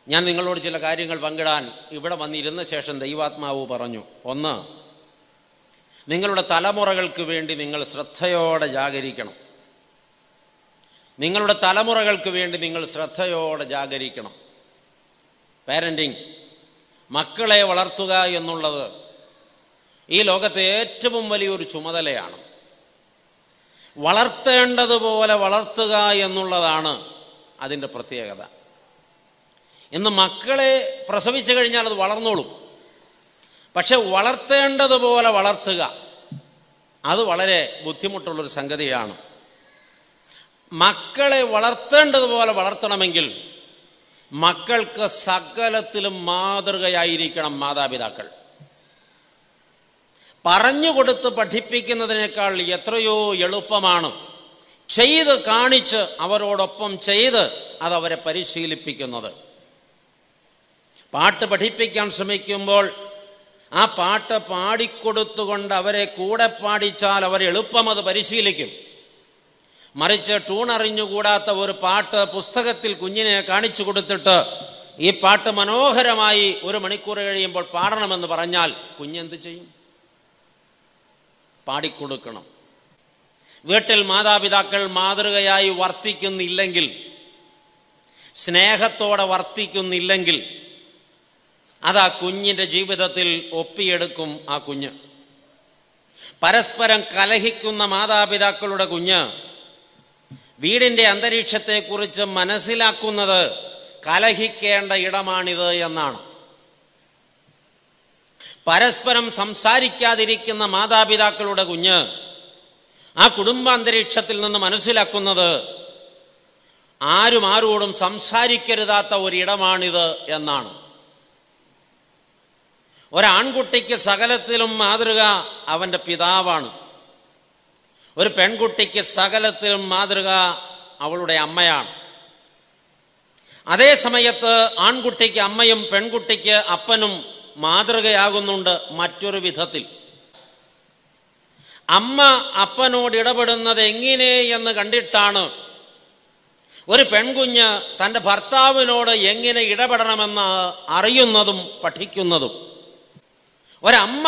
ഞാൻ നിങ്ങളോട് ചില കാര്യങ്ങൾ പങ്കിടാൻ ഇവിടെ വന്നിരുന്ന ശേഷം ദൈവാത്മാവ് പറഞ്ഞു ഒന്ന് നിങ്ങളുടെ തലമുറകൾക്ക് വേണ്ടി നിങ്ങൾ ശ്രദ്ധയോടെ ജാഗരിക്കണം നിങ്ങളുടെ തലമുറകൾക്ക് വേണ്ടി നിങ്ങൾ ശ്രദ്ധയോടെ ജാഗരിക്കണം പാരൻറ്റിങ് മക്കളെ വളർത്തുക എന്നുള്ളത് ഈ ലോകത്തെ ഏറ്റവും വലിയൊരു ചുമതലയാണ് വളർത്തേണ്ടതുപോലെ വളർത്തുക എന്നുള്ളതാണ് അതിൻ്റെ പ്രത്യേകത ഇന്ന് മക്കളെ പ്രസവിച്ചു കഴിഞ്ഞാൽ അത് വളർന്നോളും പക്ഷെ വളർത്തേണ്ടതുപോലെ വളർത്തുക അത് വളരെ ബുദ്ധിമുട്ടുള്ളൊരു സംഗതിയാണ് മക്കളെ വളർത്തേണ്ടതുപോലെ വളർത്തണമെങ്കിൽ മക്കൾക്ക് സകലത്തിലും മാതൃകയായിരിക്കണം മാതാപിതാക്കൾ പറഞ്ഞു കൊടുത്ത് പഠിപ്പിക്കുന്നതിനേക്കാൾ എത്രയോ എളുപ്പമാണ് ചെയ്ത് കാണിച്ച് അവരോടൊപ്പം ചെയ്ത് അതവരെ പരിശീലിപ്പിക്കുന്നത് പാട്ട് പഠിപ്പിക്കാൻ ശ്രമിക്കുമ്പോൾ ആ പാട്ട് പാടിക്കൊടുത്തുകൊണ്ട് അവരെ കൂടെ പാടിച്ചാൽ അവർ എളുപ്പം അത് പരിശീലിക്കും മറിച്ച് ട്യൂൺ അറിഞ്ഞുകൂടാത്ത ഒരു പാട്ട് പുസ്തകത്തിൽ കുഞ്ഞിനെ കാണിച്ചു കൊടുത്തിട്ട് ഈ പാട്ട് മനോഹരമായി ഒരു മണിക്കൂർ കഴിയുമ്പോൾ പാടണമെന്ന് പറഞ്ഞാൽ കുഞ്ഞെന്ത് ചെയ്യും പാടിക്കൊടുക്കണം വീട്ടിൽ മാതാപിതാക്കൾ മാതൃകയായി വർത്തിക്കുന്നില്ലെങ്കിൽ സ്നേഹത്തോടെ വർത്തിക്കുന്നില്ലെങ്കിൽ അത് ആ കുഞ്ഞിൻ്റെ ജീവിതത്തിൽ ഒപ്പിയെടുക്കും ആ കുഞ്ഞ് പരസ്പരം കലഹിക്കുന്ന മാതാപിതാക്കളുടെ കുഞ്ഞ് വീടിൻ്റെ അന്തരീക്ഷത്തെക്കുറിച്ച് മനസ്സിലാക്കുന്നത് കലഹിക്കേണ്ട ഇടമാണിത് എന്നാണ് പരസ്പരം സംസാരിക്കാതിരിക്കുന്ന മാതാപിതാക്കളുടെ കുഞ്ഞ് ആ കുടുംബ അന്തരീക്ഷത്തിൽ നിന്ന് മനസ്സിലാക്കുന്നത് ആരും ആരോടും സംസാരിക്കരുതാത്ത ഒരിടമാണിത് എന്നാണ് ഒരാൺകുട്ടിക്ക് സകലത്തിലും മാതൃക അവൻ്റെ പിതാവാണ് ഒരു പെൺകുട്ടിക്ക് സകലത്തിലും മാതൃക അവളുടെ അമ്മയാണ് അതേ സമയത്ത് ആൺകുട്ടിക്ക് അമ്മയും പെൺകുട്ടിക്ക് അപ്പനും മാതൃകയാകുന്നുണ്ട് മറ്റൊരു വിധത്തിൽ അമ്മ അപ്പനോട് ഇടപെടുന്നത് എങ്ങനെ എന്ന് കണ്ടിട്ടാണ് ഒരു പെൺകുഞ്ഞ് തൻ്റെ ഭർത്താവിനോട് എങ്ങനെ ഇടപെടണമെന്ന് അറിയുന്നതും പഠിക്കുന്നതും ഒരമ്മ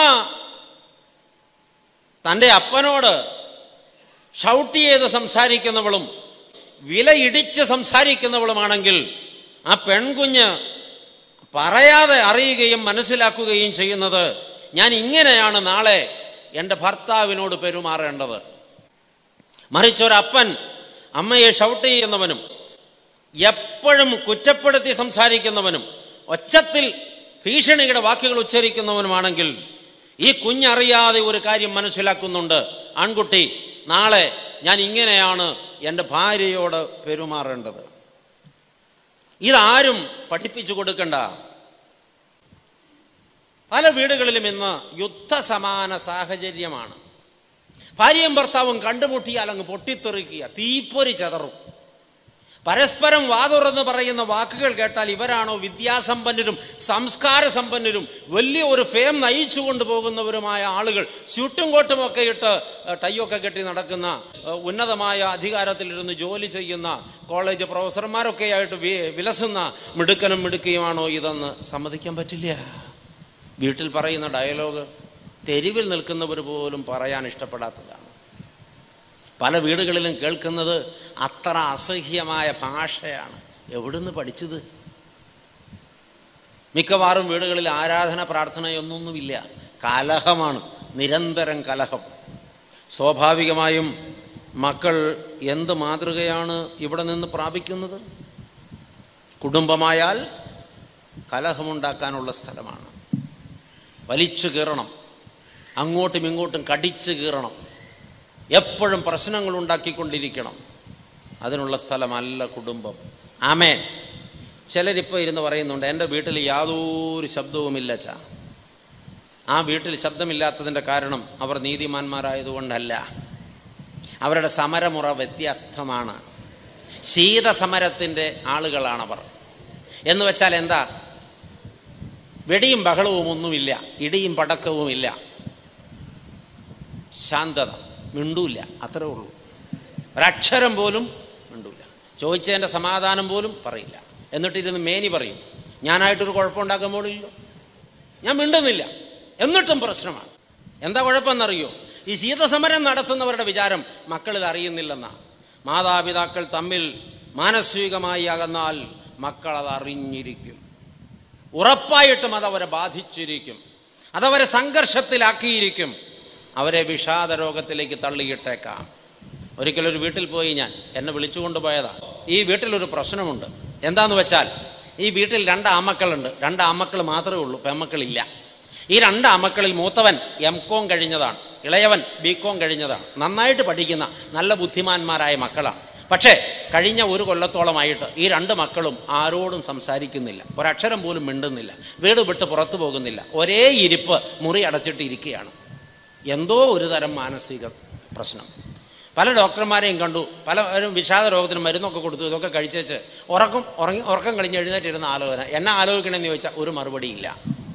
തൻ്റെ അപ്പനോട് ഷൗട്ട് ചെയ്ത് സംസാരിക്കുന്നവളും വിലയിടിച്ച് സംസാരിക്കുന്നവളുമാണെങ്കിൽ ആ പെൺകുഞ്ഞ് പറയാതെ അറിയുകയും മനസ്സിലാക്കുകയും ചെയ്യുന്നത് ഞാൻ ഇങ്ങനെയാണ് നാളെ എൻ്റെ ഭർത്താവിനോട് പെരുമാറേണ്ടത് മറിച്ചൊരപ്പൻ അമ്മയെ ഷൗട്ട് ചെയ്യുന്നവനും എപ്പോഴും കുറ്റപ്പെടുത്തി സംസാരിക്കുന്നവനും ഒച്ചത്തിൽ ഭീഷണിയുടെ വാക്കുകൾ ഉച്ചരിക്കുന്നവനുമാണെങ്കിൽ ഈ കുഞ്ഞറിയാതെ ഒരു കാര്യം മനസ്സിലാക്കുന്നുണ്ട് ആൺകുട്ടി നാളെ ഞാൻ ഇങ്ങനെയാണ് എൻ്റെ ഭാര്യയോട് പെരുമാറേണ്ടത് ഇതാരും പഠിപ്പിച്ചു കൊടുക്കണ്ട പല വീടുകളിലും ഇന്ന് യുദ്ധസമാന സാഹചര്യമാണ് ഭാര്യയും ഭർത്താവും കണ്ടുമുട്ടിയാൽ അങ്ങ് പൊട്ടിത്തെറിക്കുക തീപ്പൊരി ചതറും പരസ്പരം വാതുറന്ന് പറയുന്ന വാക്കുകൾ കേട്ടാൽ ഇവരാണോ വിദ്യാസമ്പന്നരും സംസ്കാര സമ്പന്നരും വലിയ ഒരു ഫേം നയിച്ചു കൊണ്ടുപോകുന്നവരുമായ ആളുകൾ സ്യൂട്ടും കോട്ടും ഒക്കെ ഇട്ട് ഏഹ്, ടൈയൊക്കെ കെട്ടി നടക്കുന്ന ഏഹ്, ഉന്നതമായ അധികാരത്തിലിരുന്ന് ജോലി ചെയ്യുന്ന കോളേജ് പ്രൊഫസർമാരൊക്കെ ആയിട്ട് വി- വിലസുന്ന മിടുക്കനും മിടുക്കിയുമാണോ ഇതെന്ന് സമ്മതിക്കാൻ പറ്റില്ല വീട്ടിൽ പറയുന്ന ഡയലോഗ് തെരുവിൽ നിൽക്കുന്നവർ പോലും പറയാൻ ഇഷ്ടപ്പെടാത്തതാണ് പല വീടുകളിലും കേൾക്കുന്നത് അത്ര അസഹ്യമായ ഭാഷയാണ് എവിടുന്ന് പഠിച്ചത് മിക്കവാറും വീടുകളിൽ ആരാധന പ്രാർത്ഥനയൊന്നൊന്നുമില്ല കലഹമാണ് നിരന്തരം കലഹം സ്വാഭാവികമായും മക്കൾ എന്ത് മാതൃകയാണ് ഇവിടെ നിന്ന് പ്രാപിക്കുന്നത് കുടുംബമായാൽ കലഹമുണ്ടാക്കാനുള്ള സ്ഥലമാണ് വലിച്ചു കീറണം അങ്ങോട്ടും ഇങ്ങോട്ടും കടിച്ചു കീറണം എപ്പോഴും പ്രശ്നങ്ങൾ ഉണ്ടാക്കിക്കൊണ്ടിരിക്കണം അതിനുള്ള സ്ഥലമല്ല കുടുംബം ആമേൻ ചിലരിപ്പോൾ ഇരുന്ന് പറയുന്നുണ്ട് എൻ്റെ വീട്ടിൽ യാതൊരു ശബ്ദവുമില്ല ചാ ആ വീട്ടിൽ ശബ്ദമില്ലാത്തതിൻ്റെ കാരണം അവർ നീതിമാന്മാരായതുകൊണ്ടല്ല അവരുടെ സമരമുറ വ്യത്യസ്തമാണ് ശീതസമരത്തിൻ്റെ ആളുകളാണവർ എന്ന് വെച്ചാൽ എന്താ വെടിയും ബഹളവും ഒന്നുമില്ല ഇടിയും പടക്കവുമില്ല ശാന്തത മിണ്ടൂല അത്രേ ഉള്ളൂ ഒരക്ഷരം പോലും മിണ്ടൂല ചോദിച്ചതിൻ്റെ സമാധാനം പോലും പറയില്ല എന്നിട്ടിരുന്ന് മേനി പറയും ഞാനായിട്ടൊരു കുഴപ്പമുണ്ടാക്കാൻ പോലില്ലോ ഞാൻ മിണ്ടുന്നില്ല എന്നിട്ടും പ്രശ്നമാണ് എന്താ കുഴപ്പമെന്നറിയോ ഈ ശീതസമരം നടത്തുന്നവരുടെ വിചാരം മക്കൾ ഇത് അറിയുന്നില്ലെന്നാണ് മാതാപിതാക്കൾ തമ്മിൽ മാനസികമായി അകന്നാൽ മക്കൾ അത് അറിഞ്ഞിരിക്കും ഉറപ്പായിട്ടും അതവരെ ബാധിച്ചിരിക്കും അതവരെ സംഘർഷത്തിലാക്കിയിരിക്കും അവരെ വിഷാദ രോഗത്തിലേക്ക് തള്ളിയിട്ടേക്കാം ഒരിക്കലൊരു വീട്ടിൽ പോയി ഞാൻ എന്നെ വിളിച്ചുകൊണ്ട് പോയതാ ഈ വീട്ടിലൊരു പ്രശ്നമുണ്ട് എന്താന്ന് വെച്ചാൽ ഈ വീട്ടിൽ രണ്ട് ആമക്കളുണ്ട് രണ്ട് ആമക്കൾ മാത്രമേ ഉള്ളൂ പെമ്മക്കളില്ല ഈ രണ്ട് ആമക്കളിൽ മൂത്തവൻ എം കോം കഴിഞ്ഞതാണ് ഇളയവൻ ബി കോം കഴിഞ്ഞതാണ് നന്നായിട്ട് പഠിക്കുന്ന നല്ല ബുദ്ധിമാന്മാരായ മക്കളാണ് പക്ഷേ കഴിഞ്ഞ ഒരു കൊല്ലത്തോളമായിട്ട് ഈ രണ്ട് മക്കളും ആരോടും സംസാരിക്കുന്നില്ല ഒരക്ഷരം പോലും മിണ്ടുന്നില്ല വീട് വിട്ട് പുറത്തു പോകുന്നില്ല ഒരേ ഇരിപ്പ് മുറി അടച്ചിട്ട് ഇരിക്കുകയാണ് എന്തോ ഒരു തരം മാനസിക പ്രശ്നം പല ഡോക്ടർമാരെയും കണ്ടു പലരും വിഷാദ രോഗത്തിന് മരുന്നൊക്കെ കൊടുത്തു ഇതൊക്കെ കഴിച്ചേച്ച് ഉറക്കം ഉറങ്ങി ഉറക്കം കഴിഞ്ഞ് എഴുന്നേറ്റിരുന്ന ആലോചന എന്നെ ആലോചിക്കണമെന്ന് ചോദിച്ചാൽ ഒരു മറുപടിയില്ല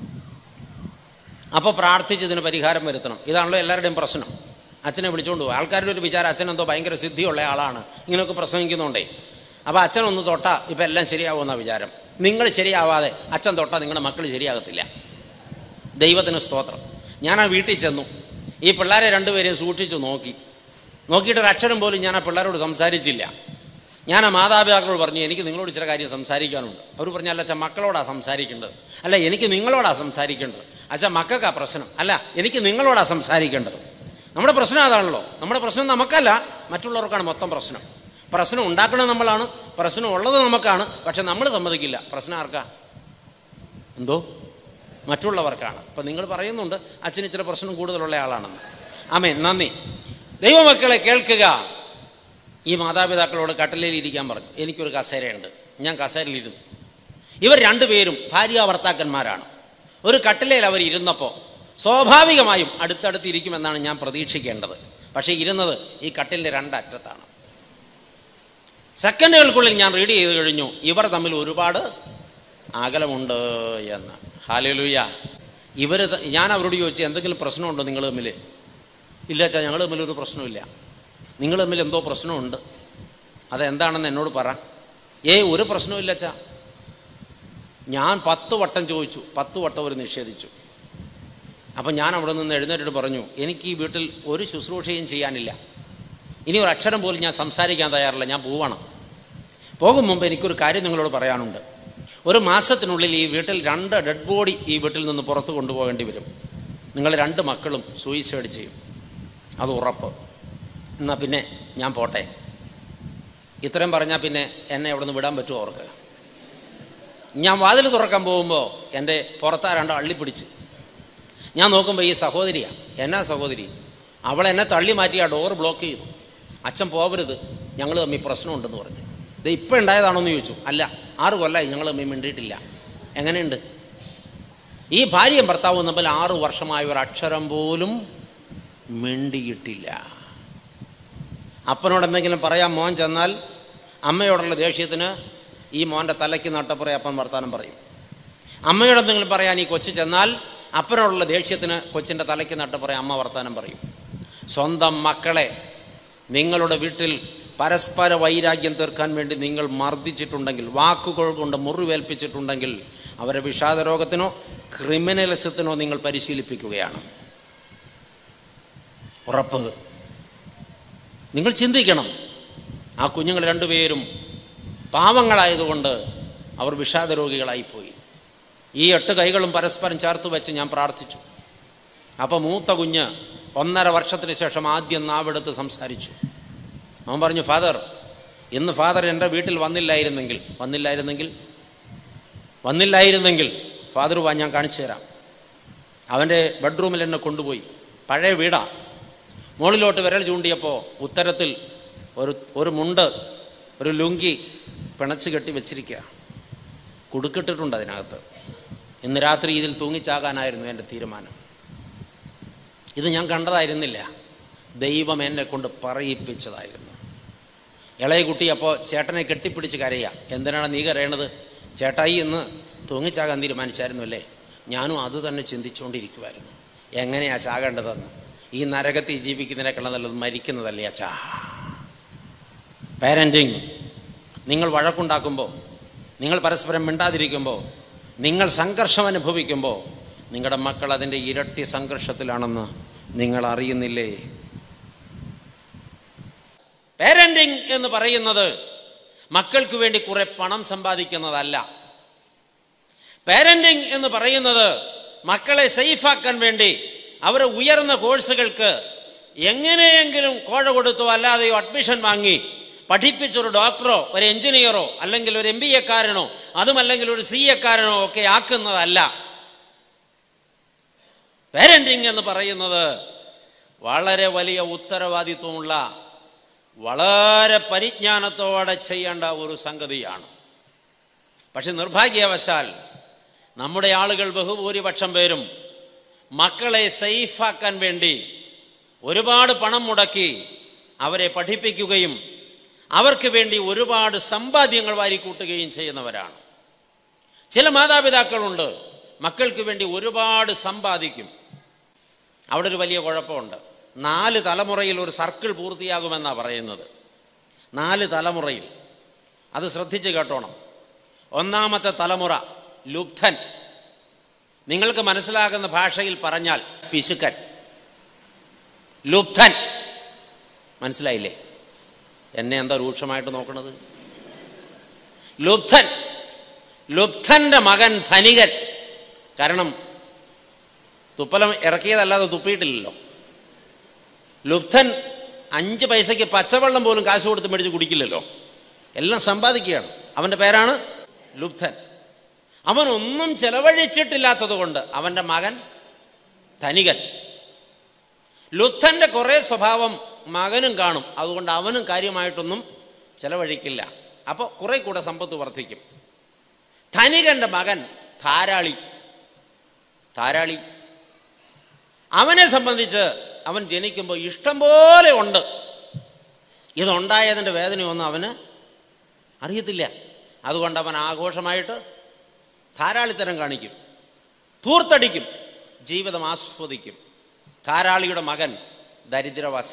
അപ്പോൾ പ്രാർത്ഥിച്ച് ഇതിന് പരിഹാരം വരുത്തണം ഇതാണല്ലോ എല്ലാവരുടെയും പ്രശ്നം അച്ഛനെ വിളിച്ചുകൊണ്ട് പോകും ആൾക്കാരുടെ ഒരു വിചാരം അച്ഛൻ എന്തോ ഭയങ്കര സിദ്ധിയുള്ള ആളാണ് ഇങ്ങനെയൊക്കെ പ്രസംഗിക്കുന്നുണ്ടേ അപ്പോൾ അച്ഛനൊന്ന് തൊട്ടാൽ ഇപ്പം എല്ലാം ശരിയാവുമെന്ന വിചാരം നിങ്ങൾ ശരിയാവാതെ അച്ഛൻ തൊട്ടാൽ നിങ്ങളുടെ മക്കൾ ശരിയാകത്തില്ല ദൈവത്തിന് സ്തോത്രം ഞാൻ ആ വീട്ടിൽ ചെന്നു ഈ പിള്ളേരെ രണ്ടുപേരെയും സൂക്ഷിച്ചു നോക്കി നോക്കിയിട്ട് ഒരു അക്ഷരം പോലും ഞാൻ ആ പിള്ളേരോട് സംസാരിച്ചില്ല ഞാൻ ആ മാതാപിതാക്കളോട് പറഞ്ഞു എനിക്ക് നിങ്ങളോട് ചില കാര്യം സംസാരിക്കാനുണ്ട് അവർ പറഞ്ഞു അല്ല അച്ഛൻ മക്കളോടാണ് സംസാരിക്കേണ്ടത് അല്ല എനിക്ക് നിങ്ങളോടാണ് സംസാരിക്കേണ്ടത് അച്ഛൻ മക്കൾക്കാ പ്രശ്നം അല്ല എനിക്ക് നിങ്ങളോടാണ് സംസാരിക്കേണ്ടത് നമ്മുടെ പ്രശ്നം അതാണല്ലോ നമ്മുടെ പ്രശ്നം നമുക്കല്ല മറ്റുള്ളവർക്കാണ് മൊത്തം പ്രശ്നം പ്രശ്നം ഉണ്ടാക്കുന്നത് നമ്മളാണ് പ്രശ്നം ഉള്ളത് നമുക്കാണ് പക്ഷെ നമ്മൾ സമ്മതിക്കില്ല പ്രശ്നം ആർക്കാ എന്തോ മറ്റുള്ളവർക്കാണ് അപ്പം നിങ്ങൾ പറയുന്നുണ്ട് അച്ഛന് ഇച്ചിരി പ്രശ്നം കൂടുതലുള്ള ആളാണെന്ന് ആമേ നന്ദി ദൈവമക്കളെ കേൾക്കുക ഈ മാതാപിതാക്കളോട് കട്ടലയിൽ ഇരിക്കാൻ പറഞ്ഞു എനിക്കൊരു കസേരയുണ്ട് ഞാൻ കസേരയിലിരുന്നു ഇവർ രണ്ടുപേരും ഭാര്യ ഭർത്താക്കന്മാരാണ് ഒരു കട്ടിലയിൽ അവർ ഇരുന്നപ്പോൾ സ്വാഭാവികമായും അടുത്തടുത്ത് ഇരിക്കുമെന്നാണ് ഞാൻ പ്രതീക്ഷിക്കേണ്ടത് പക്ഷേ ഇരുന്നത് ഈ കട്ടിലിൻ്റെ രണ്ടറ്റത്താണ് സെക്കൻഡുകൾക്കുള്ളിൽ ഞാൻ റീഡ് ചെയ്ത് കഴിഞ്ഞു ഇവർ തമ്മിൽ ഒരുപാട് അകലമുണ്ട് എന്ന് ഹാലലുയ ഇവർ ഞാൻ അവരോട് ചോദിച്ചു എന്തെങ്കിലും പ്രശ്നമുണ്ടോ നിങ്ങൾ തമ്മിൽ ഇല്ല അച്ഛാ ഞങ്ങൾ തമ്മിൽ ഒരു പ്രശ്നമില്ല നിങ്ങൾ തമ്മിൽ എന്തോ പ്രശ്നമുണ്ട് അതെന്താണെന്ന് എന്നോട് പറ ഏയ് ഒരു പ്രശ്നമില്ല അച്ഛാ ഞാൻ പത്ത് വട്ടം ചോദിച്ചു പത്ത് വട്ടം അവർ നിഷേധിച്ചു അപ്പം ഞാൻ അവിടെ നിന്ന് എഴുന്നേറ്റിട്ട് പറഞ്ഞു എനിക്ക് ഈ വീട്ടിൽ ഒരു ശുശ്രൂഷയും ചെയ്യാനില്ല ഇനി ഒരു അക്ഷരം പോലും ഞാൻ സംസാരിക്കാൻ തയ്യാറില്ല ഞാൻ പോവാണ് പോകും മുമ്പ് എനിക്കൊരു കാര്യം നിങ്ങളോട് പറയാനുണ്ട് ഒരു മാസത്തിനുള്ളിൽ ഈ വീട്ടിൽ രണ്ട് ഡെഡ് ബോഡി ഈ വീട്ടിൽ നിന്ന് പുറത്ത് കൊണ്ടുപോകേണ്ടി വരും നിങ്ങൾ രണ്ട് മക്കളും സൂയിസൈഡ് ചെയ്യും അത് ഉറപ്പ് എന്നാൽ പിന്നെ ഞാൻ പോട്ടെ ഇത്രയും പറഞ്ഞാൽ പിന്നെ എന്നെ അവിടെ നിന്ന് വിടാൻ പറ്റുമോ അവർക്ക് ഞാൻ വാതിൽ തുറക്കാൻ പോകുമ്പോൾ എൻ്റെ പുറത്താ രണ്ടോ അള്ളിപ്പിടിച്ച് ഞാൻ നോക്കുമ്പോൾ ഈ സഹോദരിയാണ് എന്നാ സഹോദരി അവൾ എന്നെ തള്ളി മാറ്റി ആ ഡോർ ബ്ലോക്ക് ചെയ്തു അച്ഛൻ പോകരുത് ഞങ്ങൾ തമ്മിൽ പ്രശ്നമുണ്ടെന്ന് പറഞ്ഞു ഇത് ഇപ്പം ഉണ്ടായതാണോ എന്ന് ചോദിച്ചു അല്ല ആറ് കൊല്ലമായി ഞങ്ങൾ തമ്മിൽ മിണ്ടിയിട്ടില്ല എങ്ങനെയുണ്ട് ഈ ഭാര്യയും ഭർത്താവും തമ്മിൽ ആറു വർഷമായ ഒരു അക്ഷരം പോലും മിണ്ടിയിട്ടില്ല അപ്പനോട് എന്തെങ്കിലും പറയാൻ മോൻ ചെന്നാൽ അമ്മയോടുള്ള ദേഷ്യത്തിന് ഈ മോൻ്റെ തലയ്ക്ക് നട്ടപ്പുറം അപ്പൻ വർത്താനം പറയും അമ്മയോട് എന്തെങ്കിലും പറയാൻ ഈ കൊച്ചു ചെന്നാൽ അപ്പനോടുള്ള ദേഷ്യത്തിന് കൊച്ചിൻ്റെ തലയ്ക്ക് നട്ടപ്പുറം അമ്മ വർത്താനം പറയും സ്വന്തം മക്കളെ നിങ്ങളുടെ വീട്ടിൽ പരസ്പര വൈരാഗ്യം തീർക്കാൻ വേണ്ടി നിങ്ങൾ മർദ്ദിച്ചിട്ടുണ്ടെങ്കിൽ വാക്കുകൾ കൊണ്ട് മുറിവേൽപ്പിച്ചിട്ടുണ്ടെങ്കിൽ അവരെ വിഷാദ രോഗത്തിനോ ക്രിമിനലിസത്തിനോ നിങ്ങൾ പരിശീലിപ്പിക്കുകയാണ് ഉറപ്പ് നിങ്ങൾ ചിന്തിക്കണം ആ കുഞ്ഞുങ്ങൾ രണ്ടുപേരും പാവങ്ങളായതുകൊണ്ട് അവർ വിഷാദ രോഗികളായിപ്പോയി ഈ എട്ട് കൈകളും പരസ്പരം ചേർത്ത് വെച്ച് ഞാൻ പ്രാർത്ഥിച്ചു അപ്പോൾ മൂത്ത കുഞ്ഞ് ഒന്നര വർഷത്തിന് ശേഷം ആദ്യം നാവെടുത്ത് സംസാരിച്ചു അവൻ പറഞ്ഞു ഫാദർ ഇന്ന് ഫാദർ എൻ്റെ വീട്ടിൽ വന്നില്ലായിരുന്നെങ്കിൽ വന്നില്ലായിരുന്നെങ്കിൽ വന്നില്ലായിരുന്നെങ്കിൽ ഫാദർ വാ ഞാൻ കാണിച്ചു തരാം അവൻ്റെ ബെഡ്റൂമിൽ എന്നെ കൊണ്ടുപോയി പഴയ വീടാ മുകളിലോട്ട് വിരൽ ചൂണ്ടിയപ്പോൾ ഉത്തരത്തിൽ ഒരു ഒരു മുണ്ട് ഒരു ലുങ്കി പിണച്ച് കെട്ടി വെച്ചിരിക്കുക കുടുക്കിട്ടിട്ടുണ്ട് അതിനകത്ത് ഇന്ന് രാത്രി ഇതിൽ തൂങ്ങിച്ചാകാനായിരുന്നു എൻ്റെ തീരുമാനം ഇത് ഞാൻ കണ്ടതായിരുന്നില്ല ദൈവം എന്നെ കൊണ്ട് പറയിപ്പിച്ചതായിരുന്നു ഇളയ കുട്ടി അപ്പോൾ ചേട്ടനെ കെട്ടിപ്പിടിച്ച് കരയുക എന്തിനാണ് നീ കരയണത് ചേട്ടായി എന്ന് തൂങ്ങിച്ചാകാൻ തീരുമാനിച്ചായിരുന്നു അല്ലേ ഞാനും അത് തന്നെ ചിന്തിച്ചുകൊണ്ടിരിക്കുമായിരുന്നു എങ്ങനെയാ ചാകേണ്ടതെന്ന് ഈ നരകത്തിൽ ജീവിക്കുന്നതിനേക്കാൾ നല്ലത് മരിക്കുന്നതല്ലേ അച്ഛാ പാരൻറ്റിങ് നിങ്ങൾ വഴക്കുണ്ടാക്കുമ്പോൾ നിങ്ങൾ പരസ്പരം മിണ്ടാതിരിക്കുമ്പോൾ നിങ്ങൾ സംഘർഷം അനുഭവിക്കുമ്പോൾ നിങ്ങളുടെ മക്കൾ അതിൻ്റെ ഇരട്ടി സംഘർഷത്തിലാണെന്ന് നിങ്ങൾ അറിയുന്നില്ലേ പേരൻറ്റിങ് എന്ന് പറയുന്നത് മക്കൾക്ക് വേണ്ടി കുറെ പണം സമ്പാദിക്കുന്നതല്ല പേരൻറ്റിങ് എന്ന് പറയുന്നത് മക്കളെ സേഫാക്കാൻ വേണ്ടി അവരെ ഉയർന്ന കോഴ്സുകൾക്ക് എങ്ങനെയെങ്കിലും കോഴ കൊടുത്തോ അല്ലാതെയോ അഡ്മിഷൻ വാങ്ങി പഠിപ്പിച്ചൊരു ഡോക്ടറോ ഒരു എഞ്ചിനീയറോ അല്ലെങ്കിൽ ഒരു എം ബി എക്കാരനോ അതുമല്ലെങ്കിൽ ഒരു സി എക്കാരനോ ഒക്കെ ആക്കുന്നതല്ല പേരൻറ്റിങ് എന്ന് പറയുന്നത് വളരെ വലിയ ഉത്തരവാദിത്വമുള്ള വളരെ പരിജ്ഞാനത്തോടെ ചെയ്യേണ്ട ഒരു സംഗതിയാണ് പക്ഷെ നിർഭാഗ്യവശാൽ നമ്മുടെ ആളുകൾ ബഹുഭൂരിപക്ഷം പേരും മക്കളെ സേഫാക്കാൻ വേണ്ടി ഒരുപാട് പണം മുടക്കി അവരെ പഠിപ്പിക്കുകയും അവർക്ക് വേണ്ടി ഒരുപാട് സമ്പാദ്യങ്ങൾ വാരിക്കൂട്ടുകയും ചെയ്യുന്നവരാണ് ചില മാതാപിതാക്കളുണ്ട് മക്കൾക്ക് വേണ്ടി ഒരുപാട് സമ്പാദിക്കും അവിടെ ഒരു വലിയ കുഴപ്പമുണ്ട് നാല് തലമുറയിൽ ഒരു സർക്കിൾ പൂർത്തിയാകുമെന്നാണ് പറയുന്നത് നാല് തലമുറയിൽ അത് ശ്രദ്ധിച്ച് കേട്ടോണം ഒന്നാമത്തെ തലമുറ ലുബ്ധൻ നിങ്ങൾക്ക് മനസ്സിലാകുന്ന ഭാഷയിൽ പറഞ്ഞാൽ പിശുക്കൻ ലുബ്ധൻ മനസ്സിലായില്ലേ എന്നെ എന്താ രൂക്ഷമായിട്ട് നോക്കണത് ലുബ്ധൻ ലുബ്ധന്റെ മകൻ ധനികൻ കാരണം തുപ്പലം ഇറക്കിയതല്ലാതെ തുപ്പിയിട്ടില്ലല്ലോ ലുബ്ധൻ അഞ്ച് പൈസയ്ക്ക് പച്ചവെള്ളം പോലും കാശ് കൊടുത്ത് മേടിച്ച് കുടിക്കില്ലല്ലോ എല്ലാം സമ്പാദിക്കുകയാണ് അവൻ്റെ പേരാണ് ലുബ്ധൻ അവനൊന്നും ചെലവഴിച്ചിട്ടില്ലാത്തത് കൊണ്ട് അവൻ്റെ മകൻ ധനികൻ ലുബ്ധൻ്റെ കുറേ സ്വഭാവം മകനും കാണും അതുകൊണ്ട് അവനും കാര്യമായിട്ടൊന്നും ചെലവഴിക്കില്ല അപ്പോൾ കുറെ കൂടെ സമ്പത്ത് വർദ്ധിക്കും ധനികന്റെ മകൻ ധാരാളി ധാരാളി അവനെ സംബന്ധിച്ച് അവൻ ജനിക്കുമ്പോൾ ഇഷ്ടം പോലെ ഉണ്ട് ഇതുണ്ടായതിൻ്റെ വേദനയൊന്നും അവന് അറിയത്തില്ല അതുകൊണ്ട് അവൻ ആഘോഷമായിട്ട് ധാരാളിത്തരം കാണിക്കും തൂർത്തടിക്കും ജീവിതം ആസ്വദിക്കും ധാരാളിയുടെ മകൻ ദരിദ്രവാസി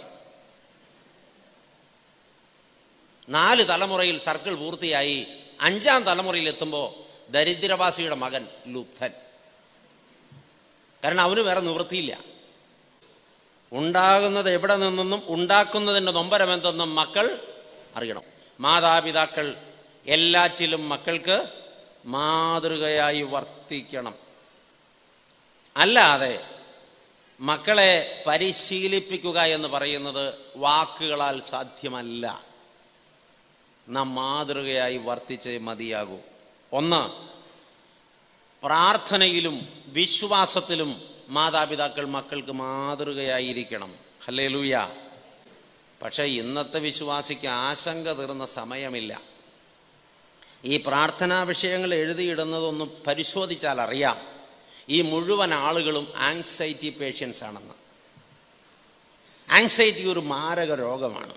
നാല് തലമുറയിൽ സർക്കിൾ പൂർത്തിയായി അഞ്ചാം തലമുറയിൽ എത്തുമ്പോൾ ദരിദ്രവാസിയുടെ മകൻ ലുബ്ധൻ കാരണം അവന് വേറെ നിവൃത്തിയില്ല ഉണ്ടാകുന്നത് എവിടെ നിന്നെന്നും ഉണ്ടാക്കുന്നതിൻ്റെ നൊമ്പരമെന്തെന്നും മക്കൾ അറിയണം മാതാപിതാക്കൾ എല്ലാറ്റിലും മക്കൾക്ക് മാതൃകയായി വർത്തിക്കണം അല്ലാതെ മക്കളെ പരിശീലിപ്പിക്കുക എന്ന് പറയുന്നത് വാക്കുകളാൽ സാധ്യമല്ല നാം മാതൃകയായി വർത്തിച്ചേ മതിയാകൂ ഒന്ന് പ്രാർത്ഥനയിലും വിശ്വാസത്തിലും മാതാപിതാക്കൾ മക്കൾക്ക് മാതൃകയായിരിക്കണം ഹല്ലേ ലൂയ പക്ഷേ ഇന്നത്തെ വിശ്വാസിക്ക് ആശങ്ക തീർന്ന സമയമില്ല ഈ പ്രാർത്ഥനാ വിഷയങ്ങൾ എഴുതിയിടുന്നതൊന്ന് പരിശോധിച്ചാൽ അറിയാം ഈ മുഴുവൻ ആളുകളും ആങ്സൈറ്റി പേഷ്യൻസ് ആണെന്ന് ആങ്സൈറ്റി ഒരു മാരക രോഗമാണ്